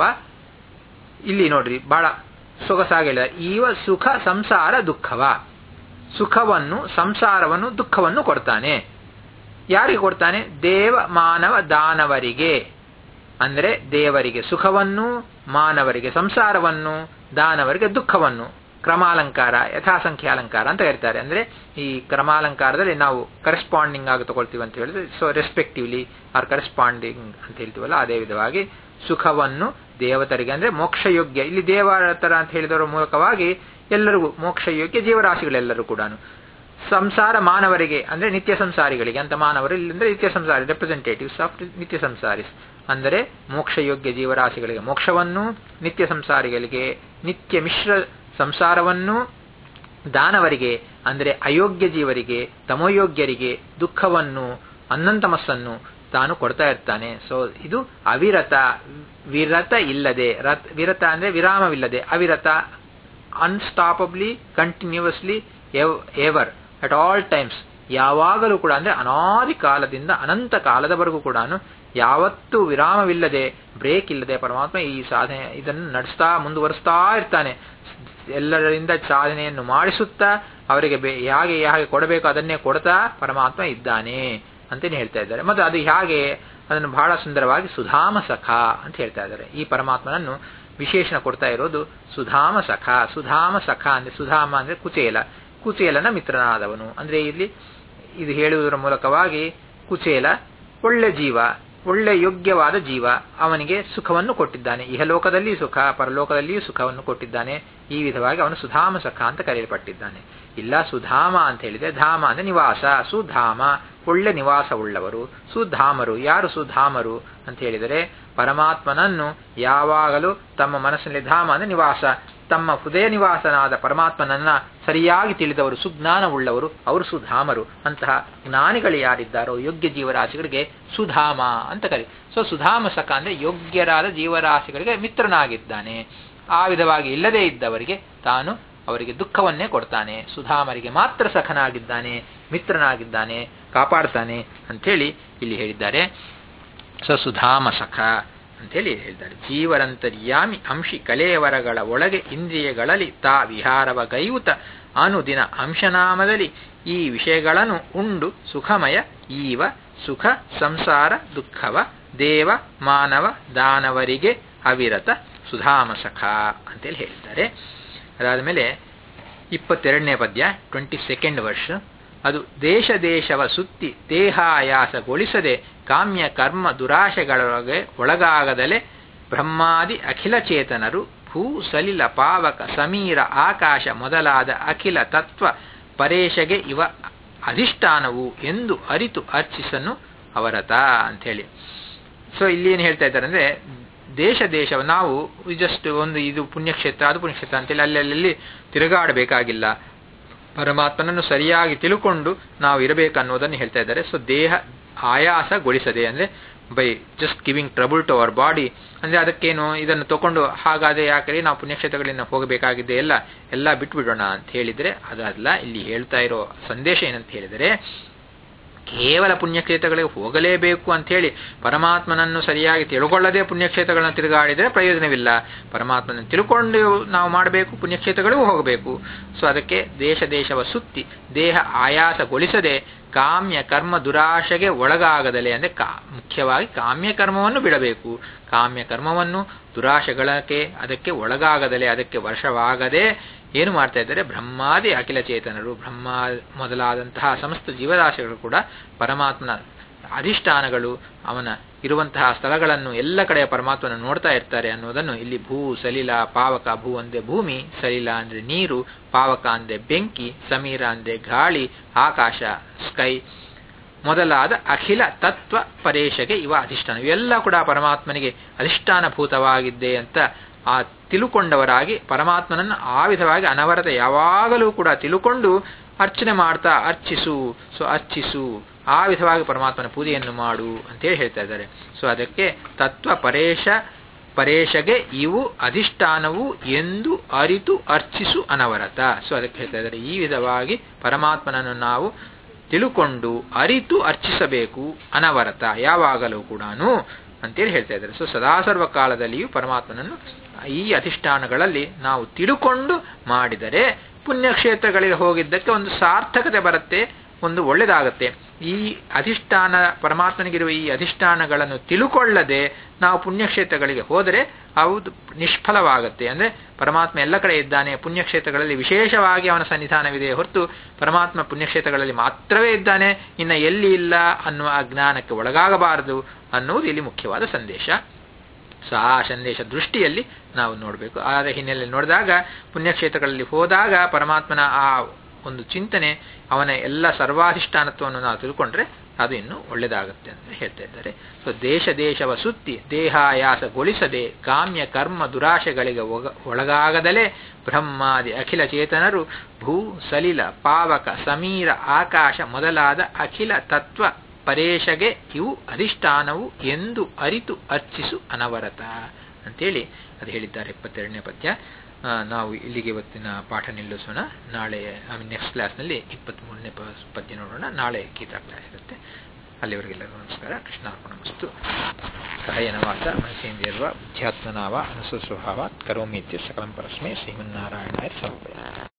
ಇಲ್ಲಿ ನೋಡ್ರಿ ಬಹಳ ಸೊಗಸಾಗಿ ಹೇಳಿದ ಈವ ಸುಖ ಸಂಸಾರ ಸುಖವ ಸುಖವನ್ನು ಸಂಸಾರವನ್ನು ದುಃಖವನ್ನು ಕೊಡ್ತಾನೆ ಯಾರಿಗೆ ಕೊಡ್ತಾನೆ ದೇವ ಮಾನವ ದಾನವರಿಗೆ ಅಂದ್ರೆ ದೇವರಿಗೆ ಸುಖವನ್ನು ಮಾನವರಿಗೆ ಸಂಸಾರವನ್ನು ದಾನವರಿಗೆ ದುಃಖವನ್ನು ಕ್ರಮಾಲಂಕಾರ ಯಥಾಸಂಖ್ಯಾಲಂಕಾರ ಅಂತ ಹೇಳ್ತಾರೆ ಅಂದ್ರೆ ಈ ಕ್ರಮಾಲಂಕಾರದಲ್ಲಿ ನಾವು ಕರೆಸ್ಪಾಂಡಿಂಗ್ ಆಗಿ ತಗೊಳ್ತೀವಿ ಅಂತ ಹೇಳಿದ್ರೆ ಸೊ ರೆಸ್ಪೆಕ್ಟಿವ್ಲಿ ಆರ್ ಕರೆಸ್ಪಾಂಡಿಂಗ್ ಅಂತ ಹೇಳ್ತೀವಲ್ಲ ಅದೇ ವಿಧವಾಗಿ ಸುಖವನ್ನು ದೇವತರಿಗೆ ಅಂದ್ರೆ ಮೋಕ್ಷಯೋಗ್ಯ ಇಲ್ಲಿ ದೇವತರ ಅಂತ ಹೇಳಿದವರ ಮೂಲಕವಾಗಿ ಎಲ್ಲರಿಗೂ ಮೋಕ್ಷಯೋಗ್ಯ ಜೀವರಾಶಿಗಳೆಲ್ಲರೂ ಕೂಡ ಸಂಸಾರ ಮಾನವರಿಗೆ ಅಂದ್ರೆ ನಿತ್ಯ ಸಂಸಾರಿಗಳಿಗೆ ಅಂತ ಮಾನವರು ಇಲ್ಲಂದ್ರೆ ನಿತ್ಯ ಸಂಸಾರಿ ರೆಪ್ರೆಸೆಂಟೇಟಿವ್ಸ್ ಆಫ್ ನಿತ್ಯ ಸಂಸಾರಿಸ್ ಅಂದರೆ ಮೋಕ್ಷಯೋಗ್ಯ ಜೀವರಾಶಿಗಳಿಗೆ ಮೋಕ್ಷವನ್ನು ನಿತ್ಯ ಸಂಸಾರಿಗಳಿಗೆ ನಿತ್ಯ ಮಿಶ್ರ ಸಂಸಾರವನ್ನು ದಾನವರಿಗೆ ಅಂದರೆ ಅಯೋಗ್ಯ ಜೀವರಿಗೆ ತಮೋಯೋಗ್ಯರಿಗೆ ದುಃಖವನ್ನು ಅನ್ನಂತಮಸ್ಸನ್ನು ತಾನು ಕೊಡ್ತಾ ಇರ್ತಾನೆ ಸೊ ಇದು ಅವಿರತ ವಿರತ ಇಲ್ಲದೆ ರತ್ ವಿರತ ಅಂದ್ರೆ ವಿರಾಮವಿಲ್ಲದೆ ಅವಿರತ unstoppably continuously ever at all times ಯಾವಾಗಲೂ ಕೂಡ ಅಂದ್ರೆ ಅನಾದಿ ಕಾಲದಿಂದ ಅನಂತ ಕಾಲದವರೆಗೂ ಕೂಡ ಯಾವತ್ತೂ ವಿರಾಮವಿಲ್ಲದೆ ಬ್ರೇಕ್ ಇಲ್ಲದೆ ಪರಮಾತ್ಮ ಈ ಸಾಧನೆ ಇದನ್ನು ನಡೆಸ್ತಾ ಮುಂದುವರಿಸ್ತಾ ಇರ್ತಾನೆ ಎಲ್ಲರಿಂದ ಸಾಧನೆಯನ್ನು ಮಾಡಿಸುತ್ತಾ ಅವರಿಗೆ ಹೇಗೆ ಹೇಗೆ ಕೊಡಬೇಕು ಅದನ್ನೇ ಕೊಡ್ತಾ ಪರಮಾತ್ಮ ಇದ್ದಾನೆ ಅಂತೇನೆ ಹೇಳ್ತಾ ಇದ್ದಾರೆ ಮತ್ತೆ ಅದು ಹೇಗೆ ಅದನ್ನು ಬಹಳ ಸುಂದರವಾಗಿ ಸುಧಾಮ ಸಖ ಅಂತ ಹೇಳ್ತಾ ಇದ್ದಾರೆ ಈ ಪರಮಾತ್ಮನನ್ನು ವಿಶೇಷಣ ಕೊಡ್ತಾ ಇರೋದು ಸುಧಾಮ ಸಖ ಸುಧಾಮ ಸಖ ಅಂದ್ರೆ ಸುಧಾಮ ಅಂದ್ರೆ ಕುಚೇಲ ಕುಚೇಲನ ಮಿತ್ರನಾದವನು ಅಂದ್ರೆ ಇಲ್ಲಿ ಇದು ಹೇಳುವುದರ ಮೂಲಕವಾಗಿ ಕುಚೇಲ ಒಳ್ಳೆ ಜೀವ ಒಳ್ಳೆ ಯೋಗ್ಯವಾದ ಜೀವ ಅವನಿಗೆ ಸುಖವನ್ನು ಕೊಟ್ಟಿದ್ದಾನೆ ಇಹಲೋಕದಲ್ಲಿ ಸುಖ ಪರಲೋಕದಲ್ಲಿಯೂ ಸುಖವನ್ನು ಕೊಟ್ಟಿದ್ದಾನೆ ಈ ವಿಧವಾಗಿ ಅವನು ಸುಧಾಮ ಸಖ ಅಂತ ಕರೆಯಲ್ಪಟ್ಟಿದ್ದಾನೆ ಇಲ್ಲ ಸುಧಾಮ ಅಂತ ಹೇಳಿದ್ರೆ ಧಾಮ ಅಂದ್ರೆ ನಿವಾಸ ಸುಧಾಮ ಒಳ್ಳೆ ನಿವಾಸವುಳ್ಳವರು ಸುಧಾಮರು ಯಾರು ಸುಧಾಮರು ಅಂತ ಹೇಳಿದರೆ ಪರಮಾತ್ಮನನ್ನು ಯಾವಾಗಲೂ ತಮ್ಮ ಮನಸ್ಸಿನಲ್ಲಿ ಧಾಮ ಅಂದ್ರೆ ನಿವಾಸ ತಮ್ಮ ಹೃದಯ ನಿವಾಸನಾದ ಪರಮಾತ್ಮನನ್ನ ಸರಿಯಾಗಿ ತಿಳಿದವರು ಸುಜ್ಞಾನವುಳ್ಳವರು ಅವರು ಸುಧಾಮರು ಅಂತಹ ಜ್ಞಾನಿಗಳು ಯಾರಿದ್ದಾರೋ ಯೋಗ್ಯ ಜೀವರಾಶಿಗಳಿಗೆ ಸುಧಾಮ ಅಂತ ಕರಿ ಸೊ ಸುಧಾಮ ಸಖ ಅಂದ್ರೆ ಯೋಗ್ಯರಾದ ಜೀವರಾಶಿಗಳಿಗೆ ಮಿತ್ರನಾಗಿದ್ದಾನೆ ಆ ವಿಧವಾಗಿ ಇಲ್ಲದೇ ಇದ್ದವರಿಗೆ ತಾನು ಅವರಿಗೆ ದುಃಖವನ್ನೇ ಕೊಡ್ತಾನೆ ಸುಧಾಮರಿಗೆ ಮಾತ್ರ ಸಖನಾಗಿದ್ದಾನೆ ಮಿತ್ರನಾಗಿದ್ದಾನೆ ಕಾಪಾಡ್ತಾನೆ ಅಂಥೇಳಿ ಇಲ್ಲಿ ಹೇಳಿದ್ದಾರೆ ಸ ಸುಧಾಮ ಸಖ ಅಂತೇಳಿ ಹೇಳಿದ್ದಾರೆ ಜೀವರಂತರ್ಯಾಮಿ ಅಂಶಿ ಕಲೆಯವರಗಳ ಒಳಗೆ ಇಂದ್ರಿಯಗಳಲ್ಲಿ ತಾ ವಿಹಾರವ ಗೈಯುತ ಅನುದಿನ ಅಂಶನಾಮದಲ್ಲಿ ಈ ವಿಷಯಗಳನ್ನು ಉಂಡು ಸುಖಮಯ ಈವ ಸುಖ ಸಂಸಾರ ದುಃಖವ ದೇವ ಮಾನವ ದಾನವರಿಗೆ ಅವಿರತ ಸುಧಾಮ ಸಖ ಅಂತೇಳಿ ಹೇಳಿದ್ದಾರೆ ಅದಾದ ಮೇಲೆ ಇಪ್ಪತ್ತೆರಡನೇ ಪದ್ಯ ಟ್ವೆಂಟಿ ಸೆಕೆಂಡ್ ವರ್ಷ ಅದು ದೇಶ ದೇಶವ ಸುತ್ತಿ ದೇಹಾಯಾಸಗೊಳಿಸದೆ ಕಾಮ್ಯ ಕರ್ಮ ದುರಾಶೆಗಳೊಳಗೆ ಒಳಗಾಗದಲೆ ಬ್ರಹ್ಮಾದಿ ಅಖಿಲ ಚೇತನರು ಭೂ ಸಲಿಲ ಪಾವಕ ಸಮೀರ ಆಕಾಶ ಮೊದಲಾದ ಅಖಿಲ ತತ್ವ ಪರೇಶಗೆ ಇವ ಅಧಿಷ್ಠಾನವು ಎಂದು ಅರಿತು ಅರ್ಚಿಸನು ಅವರತ ಅಂಥೇಳಿ ಸೊ ಇಲ್ಲಿ ಏನು ಹೇಳ್ತಾ ಇದ್ದಾರೆ ಅಂದ್ರೆ ದೇಶ ದೇಶ ನಾವು ಜಸ್ಟ್ ಒಂದು ಇದು ಪುಣ್ಯಕ್ಷೇತ್ರ ಅದು ಪುಣ್ಯಕ್ಷೇತ್ರ ಅಂತೇಳಿ ಅಲ್ಲಿ ಅಲ್ಲಿ ತಿರುಗಾಡಬೇಕಾಗಿಲ್ಲ ಪರಮಾತ್ಮನನ್ನು ಸರಿಯಾಗಿ ತಿಳ್ಕೊಂಡು ನಾವು ಇರಬೇಕನ್ನೋದನ್ನು ಹೇಳ್ತಾ ಇದ್ದಾರೆ ಸೊ ದೇಹ ಆಯಾಸಗೊಳಿಸದೆ ಅಂದ್ರೆ by just giving trouble to our body ಅಂದ್ರೆ ಅದಕ್ಕೇನು ಇದನ್ನು ತಗೊಂಡು ಹಾಗಾದ್ರೆ ಯಾಕಂದ್ರೆ ನಾವು ಪುಣ್ಯಕ್ಷೇತ್ರಗಳಿಂದ ಹೋಗಬೇಕಾಗಿದ್ದೆ ಎಲ್ಲ ಎಲ್ಲ ಬಿಟ್ಬಿಡೋಣ ಅಂತ ಹೇಳಿದ್ರೆ ಅದಲ್ಲ ಇಲ್ಲಿ ಹೇಳ್ತಾ ಇರೋ ಸಂದೇಶ ಏನಂತ ಹೇಳಿದರೆ ಕೇವಲ ಪುಣ್ಯಕ್ಷೇತ್ರಗಳಿಗೆ ಹೋಗಲೇಬೇಕು ಅಂತ ಹೇಳಿ ಪರಮಾತ್ಮನನ್ನು ಸರಿಯಾಗಿ ತಿಳ್ಕೊಳ್ಳದೆ ಪುಣ್ಯಕ್ಷೇತ್ರಗಳನ್ನ ತಿರುಗಾಡಿದರೆ ಪ್ರಯೋಜನವಿಲ್ಲ ಪರಮಾತ್ಮನನ್ನು ತಿಳ್ಕೊಂಡು ನಾವು ಮಾಡಬೇಕು ಪುಣ್ಯಕ್ಷೇತ್ರಗಳಿಗೂ ಹೋಗಬೇಕು ಸೊ ಅದಕ್ಕೆ ದೇಶ ದೇಶವ ಸುತ್ತಿ ದೇಹ ಆಯಾಸಗೊಳಿಸದೆ ಕಾಮ್ಯ ಕರ್ಮ ದುರಾಶೆಗೆ ಒಳಗಾಗದಲೆ ಅಂದರೆ ಕಾ ಮುಖ್ಯವಾಗಿ ಕಾಮ್ಯ ಕರ್ಮವನ್ನು ಬಿಡಬೇಕು ಕಾಮ್ಯ ಕರ್ಮವನ್ನು ದುರಾಶೆಗಳಕ್ಕೆ ಅದಕ್ಕೆ ಒಳಗಾಗದಲೆ ಅದಕ್ಕೆ ವರ್ಷವಾಗದೆ ಏನು ಮಾಡ್ತಾ ಇದ್ದಾರೆ ಬ್ರಹ್ಮಾದಿ ಅಖಿಲ ಚೇತನರು ಬ್ರಹ್ಮ ಮೊದಲಾದಂತಹ ಸಮಸ್ತ ಜೀವರಾಶಿಗಳು ಕೂಡ ಪರಮಾತ್ಮನ ಅಧಿಷ್ಠಾನಗಳು ಅವನ ಇರುವಂತಹ ಸ್ಥಳಗಳನ್ನು ಎಲ್ಲ ಕಡೆ ಪರಮಾತ್ಮನ ನೋಡ್ತಾ ಇರ್ತಾರೆ ಅನ್ನೋದನ್ನು ಇಲ್ಲಿ ಭೂ ಸಲಿಲ ಪಾವಕ ಭೂ ಅಂದೆ ಭೂಮಿ ಸಲಿಲ ಅಂದ್ರೆ ನೀರು ಪಾವಕ ಅಂದೆ ಬೆಂಕಿ ಸಮೀರ ಅಂದೆ ಗಾಳಿ ಆಕಾಶ ಸ್ಕೈ ಮೊದಲಾದ ಅಖಿಲ ತತ್ವ ಪರೇಶಗೆ ಇವ ಅಧಿಷ್ಠಾನ ಇವೆಲ್ಲ ಕೂಡ ಪರಮಾತ್ಮನಿಗೆ ಅಧಿಷ್ಠಾನಭೂತವಾಗಿದ್ದೆ ಅಂತ ಆ ತಿಳುಕೊಂಡವರಾಗಿ ಪರಮಾತ್ಮನನ್ನು ಆ ವಿಧವಾಗಿ ಅನವರತ ಯಾವಾಗಲೂ ಕೂಡ ತಿಳುಕೊಂಡು ಅರ್ಚನೆ ಮಾಡ್ತಾ ಅರ್ಚಿಸು ಸೊ ಅರ್ಚಿಸು ಆ ವಿಧವಾಗಿ ಪರಮಾತ್ಮನ ಪೂಜೆಯನ್ನು ಮಾಡು ಅಂತೇಳಿ ಹೇಳ್ತಾ ಇದ್ದಾರೆ ಸೊ ಅದಕ್ಕೆ ತತ್ವ ಪರೇಶ ಪರೇಶಗೆ ಇವು ಅಧಿಷ್ಠಾನವು ಎಂದು ಅರಿತು ಅರ್ಚಿಸು ಅನವರತ ಸೊ ಅದಕ್ಕೆ ಹೇಳ್ತಾ ಇದ್ದಾರೆ ಈ ವಿಧವಾಗಿ ಪರಮಾತ್ಮನನ್ನು ನಾವು ತಿಳುಕೊಂಡು ಅರಿತು ಅರ್ಚಿಸಬೇಕು ಅನವರತ ಯಾವಾಗಲೂ ಕೂಡ ಅಂತೇಳಿ ಹೇಳ್ತಾ ಇದ್ದಾರೆ ಸೊ ಸದಾಸರ್ವ ಕಾಲದಲ್ಲಿಯೂ ಪರಮಾತ್ಮನನ್ನು ಈ ಅಧಿಷ್ಠಾನಗಳಲ್ಲಿ ನಾವು ತಿಳುಕೊಂಡು ಮಾಡಿದರೆ ಪುಣ್ಯಕ್ಷೇತ್ರಗಳಿಗೆ ಹೋಗಿದ್ದಕ್ಕೆ ಒಂದು ಸಾರ್ಥಕತೆ ಬರುತ್ತೆ ಒಂದು ಒಳ್ಳೆಯದಾಗತ್ತೆ ಈ ಅಧಿಷ್ಠಾನ ಪರಮಾತ್ಮನಿಗಿರುವ ಈ ಅಧಿಷ್ಠಾನಗಳನ್ನು ತಿಳುಕೊಳ್ಳದೆ ನಾವು ಪುಣ್ಯಕ್ಷೇತ್ರಗಳಿಗೆ ಹೋದರೆ ಹೌದು ನಿಷ್ಫಲವಾಗುತ್ತೆ ಅಂದರೆ ಪರಮಾತ್ಮ ಎಲ್ಲ ಕಡೆ ಇದ್ದಾನೆ ಪುಣ್ಯಕ್ಷೇತ್ರಗಳಲ್ಲಿ ವಿಶೇಷವಾಗಿ ಅವನ ಸನ್ನಿಧಾನವಿದೆ ಹೊರತು ಪರಮಾತ್ಮ ಪುಣ್ಯಕ್ಷೇತ್ರಗಳಲ್ಲಿ ಮಾತ್ರವೇ ಇದ್ದಾನೆ ಇನ್ನು ಎಲ್ಲಿ ಇಲ್ಲ ಅನ್ನುವ ಅಜ್ಞಾನಕ್ಕೆ ಒಳಗಾಗಬಾರದು ಅನ್ನುವುದು ಇಲ್ಲಿ ಮುಖ್ಯವಾದ ಸಂದೇಶ ಸೊ ಆ ಸಂದೇಶ ದೃಷ್ಟಿಯಲ್ಲಿ ನಾವು ನೋಡಬೇಕು ಆ ಹಿನ್ನೆಲೆಯಲ್ಲಿ ನೋಡಿದಾಗ ಪುಣ್ಯಕ್ಷೇತ್ರಗಳಲ್ಲಿ ಹೋದಾಗ ಪರಮಾತ್ಮನ ಆ ಒಂದು ಚಿಂತನೆ ಅವನ ಎಲ್ಲ ಸರ್ವಾಧಿಷ್ಠಾನತ್ವವನ್ನು ನಾವು ತಿಳ್ಕೊಂಡ್ರೆ ಅದು ಇನ್ನೂ ಒಳ್ಳೆಯದಾಗುತ್ತೆ ಅಂತ ಹೇಳ್ತಾ ಇದ್ದಾರೆ ಸೊ ದೇಶ ದೇಶವ ಸುತ್ತಿ ದೇಹಾಯಾಸಗೊಳಿಸದೆ ಕಾಮ್ಯ ಕರ್ಮ ದುರಾಶೆಗಳಿಗೆ ಒಳಗಾಗದಲೇ ಬ್ರಹ್ಮಾದಿ ಅಖಿಲ ಚೇತನರು ಭೂ ಸಲಿಲ ಪಾವಕ ಸಮೀರ ಆಕಾಶ ಮೊದಲಾದ ಅಖಿಲ ತತ್ವ ಪರೇಶಗೆ ಇವು ಅಧಿಷ್ಠಾನವು ಎಂದು ಅರಿತು ಅರ್ಚಿಸು ಅನವರತ ಅಂತೇಳಿ ಅದು ಹೇಳಿದ್ದಾರೆ ಇಪ್ಪತ್ತೆರಡನೇ ಪದ್ಯ ನಾವು ಇಲ್ಲಿಗೆ ಇವತ್ತಿನ ಪಾಠ ನಿಲ್ಲಿಸೋಣ ನಾಳೆ ಐ ಮೀನ್ ನೆಕ್ಸ್ಟ್ ಕ್ಲಾಸ್ನಲ್ಲಿ ಇಪ್ಪತ್ತ್ಮೂರನೇ ಪದ್ಯ ನೋಡೋಣ ನಾಳೆ ಗೀತಾ ಕ್ಲಾಸ್ ಇರುತ್ತೆ ಅಲ್ಲಿವರೆಗೆಲ್ಲರಿಗೂ ನಮಸ್ಕಾರ ಕೃಷ್ಣಾರ್ಪಣ ಮಸ್ತು ಕಾಯನವಾಸ ಮನಸೇಂದ್ರಿಯರ್ವ ಬುದ್ಧ್ಯಾತ್ಮನಾವ ಅನಸು ಸ್ವಭಾವ ಕರೋಮೀತ್ಯ ಸಕಲಂ ಪರಸ್ಮೈ ಶ್ರೀಮನ್ನಾರಾಯಣಾಯ ಸಮರ್ಪಯ